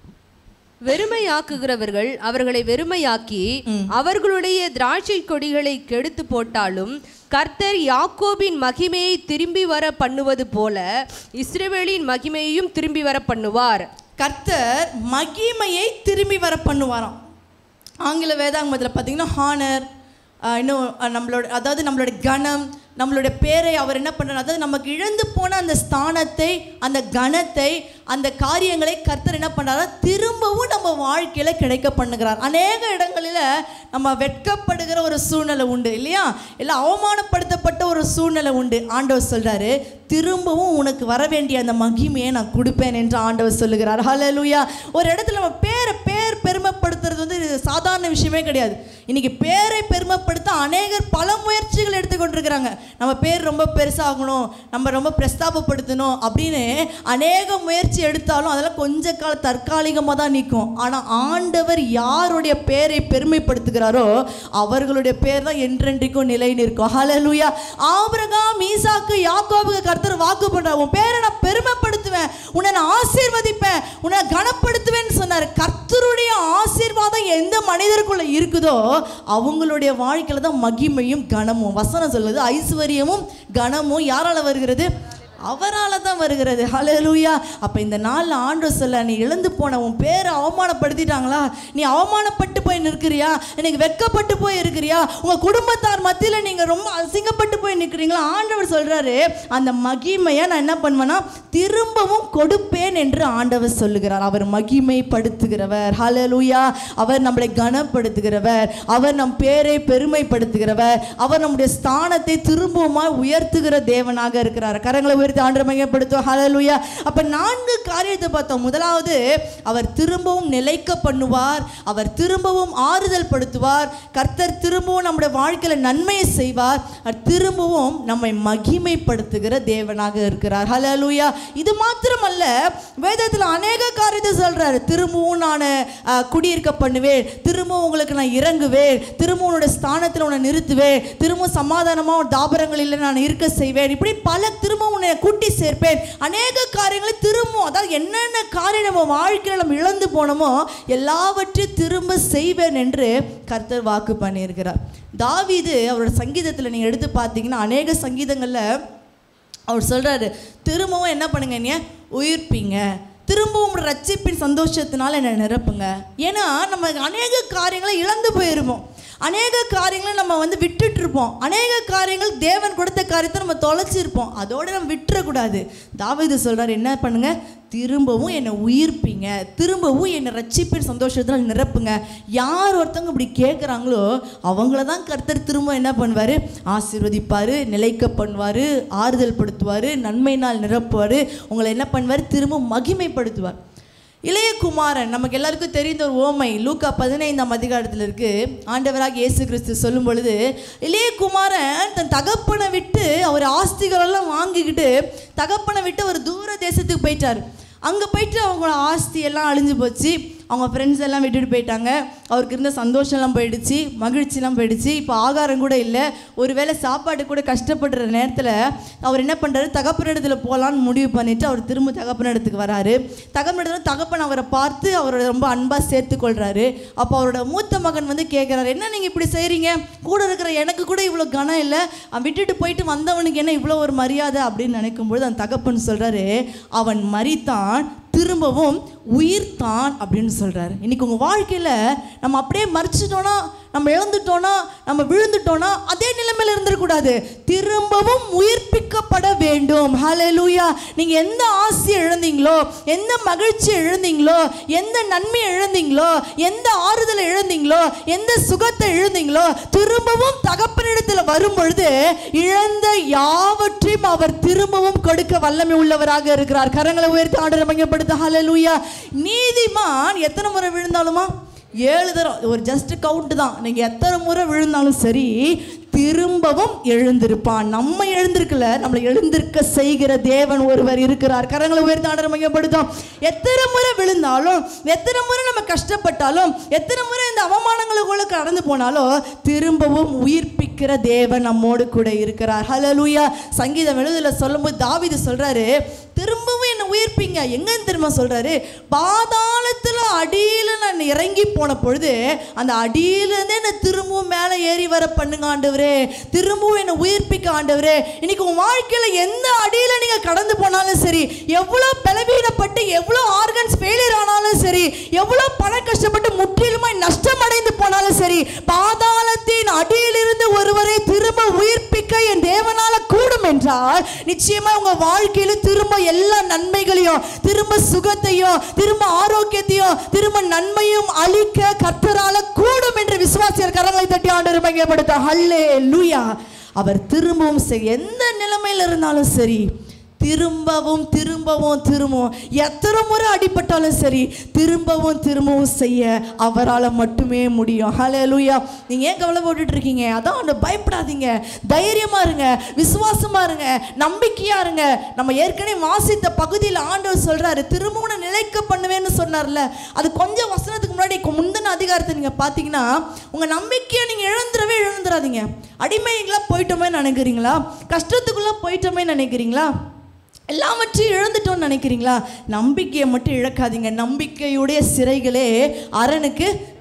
வெறுமையாக்குகிறவர்கள் அவர்களை வெறுமையாக்கி அவர்களுடைய திராட்சை கொடிகளை கெடுத்து போட்டாலும் கர்த்தர் யாக்கோபின் மகிமையை திரும்பி வர பண்ணுவது போல இஸ்ரவேலின் மகிமையையும் திரும்பி வர பண்ணுவார் கர்த்தர் மகிமையை திரும்பி வர பண்ணுவாராம் ஆங்கில வேதாங்கமத்தில் பார்த்தீங்கன்னா ஹானர் இன்னும் அஹ், நம்மளோட அதாவது நம்மளோட கணம் நம்மளுடைய பேரை அவர் என்ன பண்ணுறாரு அதாவது நமக்கு இழந்து போன அந்த ஸ்தானத்தை அந்த கணத்தை அந்த காரியங்களை கர்த்தர் என்ன பண்ணுறாரு திரும்பவும் நம்ம வாழ்க்கையில் கிடைக்க பண்ணுகிறார் அநேக இடங்களில் நம்ம வெட்கப்படுகிற ஒரு சூழ்நிலை உண்டு இல்லையா இல்லை அவமானப்படுத்தப்பட்ட ஒரு சூழ்நிலை உண்டு ஆண்டவர் சொல்கிறாரு திரும்பவும் உனக்கு வர வேண்டிய அந்த மகிமையை நான் கொடுப்பேன் என்று ஆண்டவர் சொல்லுகிறார் ஹalleluya ஒரு இடத்துல நம்ம பேரை பேர் பெருமைப்படுத்துறது வந்து இது சாதாரண விஷயமே கிடையாது இன்னைக்கு பேரை பெருமைப்படுத்த அநேகர் பல முயற்சிகள் எடுத்துக்கொண்டிருக்கிறாங்க நம்ம பேர் ரொம்ப பெருசாகணும் நம்ம ரொம்ப பிரஸ்தாபப்படுத்தணும் அப்படின்னு அநேக முயற்சி எடுத்தாலும் அதெல்லாம் கொஞ்ச கால தற்காலிகமாக தான் நிற்கும் ஆனால் ஆண்டவர் யாருடைய பேரை பெருமைப்படுத்துகிறாரோ அவர்களுடைய பேர் தான் என்றென்றைக்கும் நிலை நிற்கும் ஹalleluya ஆபிரகாம் ஈசாக்கு யாக்கோபுக்கு கர்த்தர் வாக்கு பண்றார் உன் பேரை நான் பெருமைப்படுத்துவேன் உன்னை நான் ஆசீர்வதிப்பேன் உன்னை கனப்படுத்துவேன்னு சொன்னார் கர்த்தருடைய திரும்பவும் எந்த மனிதருக்குள்ள இருக்குதோ அவங்களுடைய வாழ்க்கையில தான் மகிமையும் கனமும் வசனம் சொல்லுது ஐஸ்வர்யமும் கனமும் யாரால வருகிறது அவரால் தான் வருகிறது ஹalleluya அப்போ இந்த நாளில் ஆண்டு சொல்ல நீ இழந்து போன உன் பேரை அவமானப்படுத்திட்டாங்களா நீ அவமானப்பட்டு போய் நிற்கிறியா இன்னைக்கு வெட்கப்பட்டு போய் இருக்கிறியா உங்கள் குடும்பத்தார் மத்தியில் நீங்கள் ரொம்ப அசிங்கப்பட்டு போய் நிற்கிறீங்களா ஆண்டவர் சொல்கிறாரு அந்த மகிமையை நான் என்ன பண்ணுவேன்னா திரும்பவும் கொடுப்பேன் என்று ஆண்டவர் சொல்லுகிறார் அவர் மகிமைப்படுத்துகிறவர் ஹalleluya அவர் நம்மளை கனப்படுத்துகிறவர் அவர் நம் பேரை பெருமைப்படுத்துகிறவர் அவர் நம்முடைய ஸ்தானத்தை திரும்பவுமாய் உயர்த்துகிற தேவனாக இருக்கிறார் கரங்களை உயர்த்தி ஆண்டு மையப்படுத்தும் ஹalleluya அப்ப நான்கு காரியத்தை பார்த்தோம் முதலாவது அவர் திரும்பவும் நிலைக்க பண்ணுவார் அவர் திரும்பவும் ஆறுதல் படுத்துவார் கர்த்தர் திரும்பவும் நம்முடைய வாழ்க்கையில நன்மையை செய்வார் அவர் திரும்பவும் நம்மை மகிமைப்படுத்துகிற தேவனாக இருக்கிறார் ஹalleluya இது மாத்திரமல்ல வேதத்தில் அநேக காரியத்தை சொல்றாரு திரும்பவும் நான் அஹ், குடியிருக்க பண்ணுவேன் திரும்பவும் உங்களுக்கு நான் இறங்குவேன் திரும்பவும் உன்னுடைய ஸ்தானத்தில் உன்னை நிறுத்துவேன் திரும்பவும் சமாதானமாக உன் தாபரங்களில் நான் இருக்க செய்வேன் இப்படி பல திரும்பவும் உன்னை கூட்டி சேர்ப்பேன் அநேக காரியங்களை திரும்பவும் அதாவது என்னென்ன காரியம் நம்ம வாழ்க்கையில் நம்ம இழந்து போனோமோ எல்லாவற்றையும் திரும்ப செய்வேன் என்று கர்த்தர் வாக்கு பண்ணியிருக்கிறார் தாவீது அவரோட சங்கீதத்தில் நீங்கள் எடுத்து பார்த்தீங்கன்னா அநேக சங்கீதங்களில் அவர் சொல்றாரு திரும்பவும் என்ன பண்ணுங்க நீ உயிர்ப்பீங்க திரும்பவும் உங்களோட ரட்சிப்பின் சந்தோஷத்தினால என்னை நிரப்புங்க ஏன்னா நம்ம அநேக காரியங்களை இழந்து போயிருப்போம் அநேக காரியங்களை நம்ம வந்து விட்டுட்டு இருப்போம் அநேக காரியங்கள் தேவன் கொடுத்த காரியத்தை நம்ம தொலைச்சிருப்போம் அதோட நம்ம விட்டுறக்கூடாது தாவீது சொல்றாரு என்ன பண்ணுங்க திரும்பவும் என்னை உயிர்ப்பீங்க திரும்பவும் என்னை ரட்சிப்பின் சந்தோஷத்தில் நிரப்புங்க யார் ஒருத்தவங்க இப்படி கேட்குறாங்களோ அவங்கள தான் கர்த்தர் திரும்ப என்ன பண்ணுவார் ஆசீர்வதிப்பார் நிலைக்க பண்ணுவார் ஆறுதல் படுத்துவார் நன்மையினால் நிரப்புவார் உங்களை என்ன பண்ணுவார் திரும்ப மகிமைப்படுத்துவார் இளைய குமாரன் நமக்கு எல்லாருக்கும் தெரிந்த ஒரு ஓமை லூக்கா பதினைந்தாம் அதிகாரத்தில் இருக்கு ஆண்டவராக இயேசு கிறிஸ்து சொல்லும் பொழுது இளைய குமாரன் தன் தகப்பனை விட்டு அவர் ஆஸ்திகளெல்லாம் வாங்கிக்கிட்டு தகப்பனை விட்டு ஒரு தூர தேசத்துக்கு போயிட்டார் அங்கே போயிட்டு அவங்களோட ஆஸ்தி எல்லாம் அழிஞ்சு போச்சு அவங்க ஃப்ரெண்ட்ஸ் எல்லாம் விட்டுட்டு போயிட்டாங்க அவருக்கு இருந்த சந்தோஷம்லாம் போயிடுச்சு மகிழ்ச்சிலாம் போயிடுச்சு இப்போ ஆகாரம் கூட இல்லை ஒருவேளை சாப்பாடு கூட கஷ்டப்படுற நேரத்தில் அவர் என்ன பண்ணுறாரு தகப்பனிடத்துல போகலான்னு முடிவு பண்ணிட்டு அவர் திரும்ப தகப்பனிடத்துக்கு வராரு தகப்பனிடத்துல தகப்பன் அவரை பார்த்து அவரை ரொம்ப அன்பாக சேர்த்துக்கொள்கிறாரு அப்போ அவரோட மூத்த மகன் வந்து கேட்குறாரு என்ன நீங்கள் இப்படி செய்கிறீங்க கூட இருக்கிற எனக்கு கூட இவ்வளோ கனம் இல்லை அவன் விட்டுட்டு போயிட்டு வந்தவனுக்கு என்ன இவ்வளோ ஒரு மரியாதை அப்படின்னு நினைக்கும்பொழுது அந்த தகப்பன் சொல்கிறாரு அவன் மரித்தான் திரும்பவும் உயிர்த்தான் அப்படின்னு சொல்கிறாரு இன்னைக்கு உங்கள் வாழ்க்கையில் நம்ம அப்படியே மறிச்சிட்டோன்னா நம்ம இழந்துட்டோன்னா நம்ம விழுந்துட்டோன்னா அதே நிலைமையில் இருந்துடக்கூடாது திரும்பவும் உயிர்ப்பிக்கப்பட வேண்டும் ஹalleluya நீங்க எந்த ஆசையை இழந்தீங்களோ எந்த மகிழ்ச்சியை இழந்தீங்களோ எந்த நன்மையை இழந்தீங்களோ எந்த ஆறுதலை இழந்தீங்களோ எந்த சுகத்தை இழந்தீங்களோ திரும்பவும் தகப்பனிடத்தில் வரும் பொழுது இழந்த யாவற்றையும் அவர் திரும்பவும் கொடுக்க வல்லமை உள்ளவராக இருக்கிறார் கரங்களை உயர்த்தி ஆண்டு மையப்படுத்த ஹalleluya நீதிமான் எத்தனை முறை விழுந்தாலுமா ஏழு தரம் ஒரு ஜஸ்ட் கவுண்ட் தான் நீங்கள் எத்தனை முறை விழுந்தாலும் சரி திரும்பவும் எழுந்திருப்பான் நம்ம எழுந்திருக்கல நம்மளை எழுந்திருக்க செய்கிற தேவன் ஒருவர் இருக்கிறார் கரங்களை உயர்த்தி ஆண்டரை மையப்படுத்தும் எத்தனை முறை விழுந்தாலும் எத்தனை முறை நம்ம கஷ்டப்பட்டாலும் எத்தனை முறை இந்த அவமானங்களுக்குள்ள கடந்து போனாலும் திரும்பவும் உயிர்ப்பிக்கிற தேவன் நம்மோடு கூட இருக்கிறார் ஹalleluya சங்கீதம் எழுதுல சொல்லும்போது தாவீது சொல்றாரு திரும்பவும் என்னை உயிர்ப்பீங்க எங்கன்னு திரும்ப சொல்றாரு பாதாளத்துல அடியில நான் இறங்கி போன பொழுது அந்த அடியிலேருந்தே என்னை திரும்பவும் மேலே ஏறி வர பண்ணுங்க ஆண்டவரே திரும்பவும் என்னை உயிர்ப்பிக்க ஆண்டவரே இன்னைக்கு உன் வாழ்க்கையில எந்த அடியில நீங்க கடந்து போனாலும் சரி எவ்வளோ பலவீனப்பட்டு எவ்வளோ ஆர்கன்ஸ் ஃபெயிலியர் ஆனாலும் சரி எவ்வளோ பண கஷ்டப்பட்டு முற்றிலுமாய் நஷ்டம் அடைந்து போனாலும் சரி பாதாளத்தின் அடியிலிருந்து ஒருவரை திரும்ப உயிர்ப்பிக்க என் தேவனால கூடும் என்றால் நிச்சயமா உங்க வாழ்க்கையில திரும்ப எல்லா நன்மைகளையும் திரும்ப சுகத்தையும் திரும்ப ஆரோக்கியத்தையும் திரும்ப நன்மையும் அளிக்க கர்த்தரால கூடும் என்று விசுவாசியர் கரங்களை தட்டி ஆண்டு மையப்படுத்த ஹல்லே லூயா அவர் திரும்பவும் செய் எந்த நிலைமையில இருந்தாலும் சரி திரும்பவும் திரும்பவும் திரும்பவும் எத்தனை முறை அடிபட்டாலும் சரி திரும்பவும் திரும்பவும் செய்ய அவரால் மட்டுமே முடியும் ஹலே லூயா நீங்கள் ஏன் கவலை போட்டுட்டு இருக்கீங்க அதான் ஒன்று பயப்படாதீங்க தைரியமாக இருங்க விசுவாசமாக இருங்க நம்பிக்கையாக இருங்க நம்ம ஏற்கனவே வாசித்த பகுதியில் ஆண்டவர் சொல்கிறாரு திரும்பவும் நான் நிலைக்க பண்ணுவேன்னு சொன்னார்ல அது கொஞ்சம் வசனத்துக்கு முன்னாடி கொ- முந்தின அதிகாரத்தை நீங்கள் பார்த்தீங்கன்னா உங்கள் நம்பிக்கையை நீங்கள் இழந்துடவே இழந்துடாதீங்க அடிமைங்களா போயிட்டோமே நினைக்கிறீங்களா கஷ்டத்துக்குள்ளே போயிட்டோமே நினைக்கிறீங்களா எல்லாவற்றையும் இழந்துட்டோம்னு நினைக்கிறீங்களா நம்பிக்கையை மட்டும் இழக்காதீங்க நம்பிக்கையுடைய சிறைகளே அரணுக்கு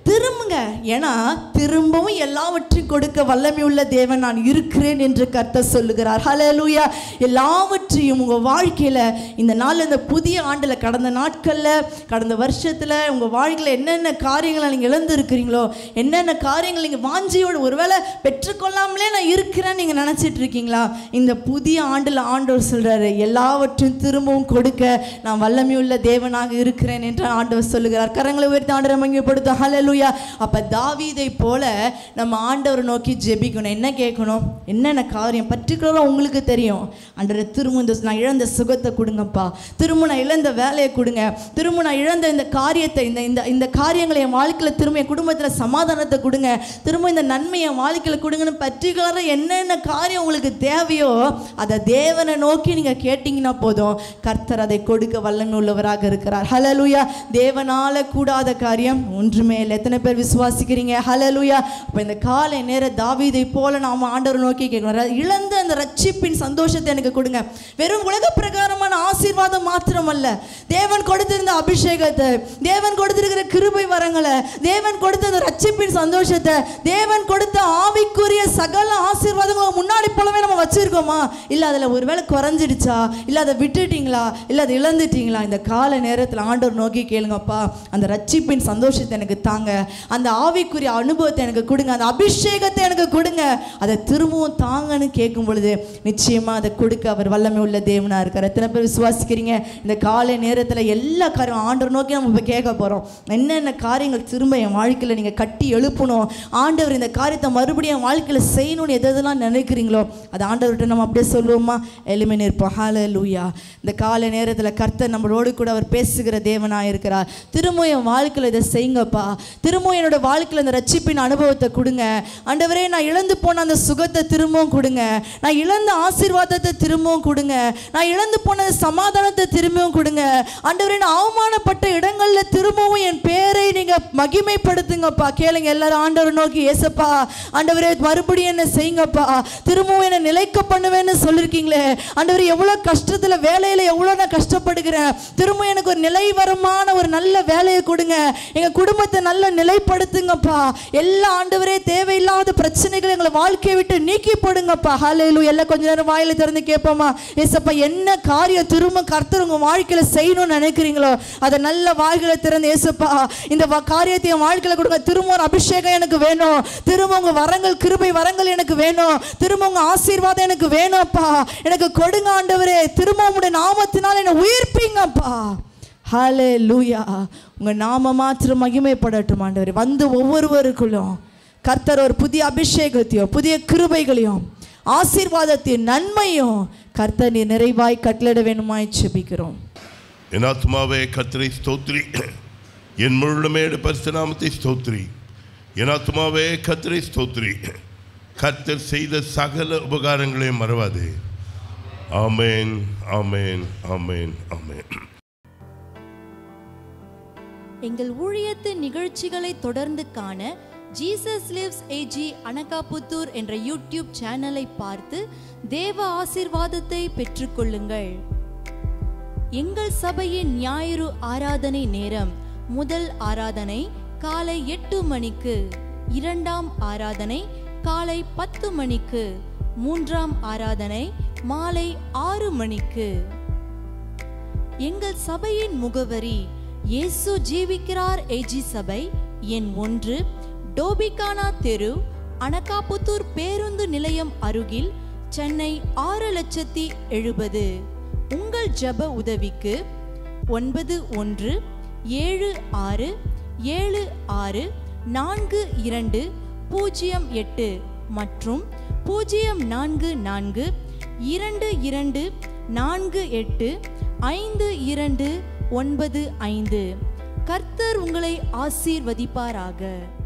திரும்புங்க ஏன்னா திரும்பவும் எல்லாவற்றையும் கொடுக்க வல்லமை உள்ள தேவன் நான் இருக்கிறேன் என்று கர்த்தர் சொல்லுகிறார் ஹalleluya எல்லாவற்றையும் உங்க வாழ்க்கையில இந்த நாள் இந்த புதிய ஆண்டுல கடந்த நாட்கள்ல கடந்த வருஷத்துல உங்க வாழ்க்கையில என்னென்ன காரியங்களை நீங்க இழந்திருக்கிறீங்களோ என்னென்ன காரியங்கள் நீங்க வாஞ்சியோடு ஒருவேளை பெற்றுக்கொள்ளாமலே நான் இருக்கிறேன்னு நீங்க நினைச்சிட்டு இருக்கீங்களா இந்த புதிய ஆண்டுல ஆண்டவர் சொல்றாரு எல்லாவற்றையும் திரும்பவும் கொடுக்க நான் வல்லமையுள்ள தேவனாக இருக்கிறேன் என்று ஆண்டவர் சொல்லுகிறார் கரங்களை உயர்த்தி ஆண்டவர் மகிமைப்படுத்த ஹalleluya அப்ப தாவீதை போல நம்ம ஆண்டவரை நோக்கி ஜெபிக்கணும் என்ன கேட்கணும் என்னென்ன காரியம் பர்டிகுலராக உங்களுக்கு தெரியும் ஆண்டவரை திரும்ப இந்த நான் இழந்த சுகத்தை கொடுங்கப்பா திரும்ப நான் இழந்த வேலையை கொடுங்க திரும்ப நான் இழந்த இந்த காரியத்தை இந்த இந்த இந்த காரியங்களை என் வாழ்க்கையில் திரும்ப என் குடும்பத்தில் சமாதானத்தை கொடுங்க திரும்ப இந்த நன்மை என் வாழ்க்கையில் கொடுங்கன்னு பர்டிகுலராக என்னென்ன காரியம் உங்களுக்கு தேவையோ அதை தேவனை நோக்கி நீங்கள் கேட்டிங்கன்னா போதும் கர்த்தர் அதை கொடுக்க வல்லமை உள்ளவராக இருக்கிறார் ஹலலுயா தேவனால கூடாத காரியம் ஒன்றுமே இல்லை எத்தனை பேர் விசுவாசிக்கிறீங்க ஹலலுயா அப்போ இந்த காலை நேர தாவீதை போல நாம் ஆண்டவர் நோக்கி கேட்கணும் இழந்த அந்த ரட்சிப்பின் சந்தோஷத்தை எனக்கு கொடுங்க வெறும் உலக பிரகாரமான ஆசீர்வாதம் மாத்திரமல்ல தேவன் கொடுத்திருந்த அபிஷேகத்தை தேவன் கொடுத்திருக்கிற கிருபை வரங்களை தேவன் கொடுத்த அந்த ரட்சிப்பின் சந்தோஷத்தை தேவன் கொடுத்த ஆவிக்குரிய சகல ஆசீர்வாதங்களை முன்னாடி போலவே நம்ம வச்சிருக்கோமா இல்லை அதில் ஒருவேளை குறைஞ்சிடுச்சா இல்லை அதை விட்டுட்டீங்களா இல்லை அதை இழந்துட்டீங்களா இந்த கால நேரத்தில் ஆண்டவர் நோக்கி கேளுங்கப்பா அந்த ரட்சிப்பின் சந்தோஷத்தை எனக்கு தாங்க அந்த ஆவிக்குரிய அனுபவத்தை எனக்கு கொடுங்க அந்த அபிஷேகத்தை எனக்கு கொடுங்க அதை திரும்பவும் தாங்கன்னு கேட்கும் பொழுது நிச்சயமா அதை கொடுக்க அவர் வல்லமை உள்ள தேவனா இருக்கார் எத்தனை பேர் விசுவாசிக்கிறீங்க இந்த காலை நேரத்தில் எல்லா காரியம் ஆண்டவர் நோக்கி நம்ம இப்போ கேட்க போகிறோம் என்னென்ன காரியங்கள் திரும்ப என் வாழ்க்கையில் நீங்கள் கட்டி எழுப்பணும் ஆண்டவர் இந்த காரியத்தை மறுபடியும் என் வாழ்க்கையில் செய்யணும்னு எது எதெல்லாம் நினைக்கிறீங்களோ அது ஆண்டவர்கிட்ட நம்ம அப்படியே சொல்லுவோமா எளிமை நிற்போம் ஹால லூயா இந்த காலை நேரத்தில் கர்த்தர் நம்மளோடு கூட அவர் பேசுகிற தேவனாக இருக்கிறார் திரும்ப என் வாழ்க்கையில் இதை செய்யுங்கப்பா திரும்ப என்னோட வாழ்க்கையில் இந்த ரட்சிப்பின் அனுபவத்தை கொடுங்க ஆண்டவரே நான் இழந்து போன அந்த சுகத்தை திரும்பவும் கொடுங்க நான் இழந்த ஆசீர்வாதத்தை திரும்பவும் கொடுங்க நான் இழந்து போன சமாதானத்தை திரும்பவும் கொடுங்க ஆண்டவரே நான் அவமானப்பட்ட இடங்கள்ல திரும்பவும் என் பேரை நீங்க மகிமைப்படுத்துங்கப்பா கேளுங்க எல்லாரும் ஆண்டவர் நோக்கி ஏசப்பா ஆண்டவரே மறுபடியும் என்ன செய்யுங்கப்பா திரும்பவும் என்ன நிலைக்க பண்ணுவேன்னு சொல்லியிருக்கீங்களே ஆண்டவர் எவ்வளவு கஷ்டத்துல வேலையில எவ்வளவு நான் கஷ்டப்படுகிறேன் திரும்ப எனக்கு ஒரு நிலைவரமான ஒரு நல்ல வேலையை கொடுங்க எங்க குடும்பத்தை நல்ல நிலைப்படுத்துங்கப்பா எல்லா ஆண்டவரே தேவையில்லாத பிரச்சனைகளை எங்களை வாழ்க்கையை விட்டு நீக்கி போடுங்கப்பா ஹalleluya எல்லாம் கொஞ்ச நேரம் வாயில திறந்து கேட்போமா ஏசப்பா என்ன காரியம் திரும்ப கர்த்தர் உங்க வாழ்க்கையில செய்யணும்னு நினைக்கிறீங்களோ அதை நல்ல வாய்களை திறந்து ஏசப்பா இந்த வ- காரியத்தை என் வாழ்க்கையில கொடுங்க திரும்ப ஒரு அபிஷேகம் எனக்கு வேணும் திரும்ப உங்க வரங்கள் கிருபை வரங்கள் எனக்கு வேணும் திரும்ப உங்க ஆசீர்வாதம் எனக்கு வேணும்ப்பா எனக்கு கொடுங்க ஆண்டவரே திரும்ப உங்களுடைய நாமத்தினால் என்னை உயிர்ப்பீங்கப்பா ஹலே லூயா உங்க நாம மாத்திரம் மகிமைப்படட்டும் ஆண்டவரே வந்து ஒவ்வொருவருக்குள்ளும் கர்த்தர் ஒரு புதிய அபிஷேகத்தையும் புதிய கிருபைகளையும் ஆசீர்வாதத்தையும் நன்மையும் கர்த்தர் நீ நிறைவாய் கட்டளிட வேணுமாய் செபிக்கிறோம் என் ஆத்மாவே கத்திரை ஸ்தோத்ரி என் முழுமையோட பரிசுநாமத்தை ஸ்தோத்ரி என் ஆத்மாவே கத்திரை ஸ்தோத்ரி கர்த்தர் செய்த சகல உபகாரங்களையும் மறவாதே ஆமேன் ஆமேன் ஆமேன் ஆமேன் எங்கள் ஊழியத்தின் நிகழ்ச்சிகளை தொடர்ந்து காண ஜீசஸ் லிவ்ஸ் ஏஜி அனகாபுத்தூர் என்ற யூடியூப் சேனலை பார்த்து தேவ ஆசீர்வாதத்தை பெற்றுக்கொள்ளுங்கள் எங்கள் சபையின் ஞாயிறு ஆராதனை நேரம் முதல் ஆராதனை காலை எட்டு மணிக்கு இரண்டாம் ஆராதனை காலை பத்து மணிக்கு மூன்றாம் ஆராதனை மாலை ஆறு மணிக்கு எங்கள் சபையின் முகவரி இயேசு ஜீவிக்கிறார் ஏஜி சபை எண் ஒன்று டோபிகானா தெரு அனகாபுத்தூர் பேருந்து நிலையம் அருகில் சென்னை ஆறு லட்சத்தி எழுபது உங்கள் ஜெப உதவிக்கு ஒன்பது ஒன்று ஏழு ஆறு ஏழு ஆறு நான்கு இரண்டு பூஜ்ஜியம் எட்டு மற்றும் பூஜ்ஜியம் நான்கு நான்கு இரண்டு இரண்டு நான்கு எட்டு ஐந்து இரண்டு ஒன்பது ஐந்து கர்த்தர் உங்களை ஆசீர்வதிப்பாராக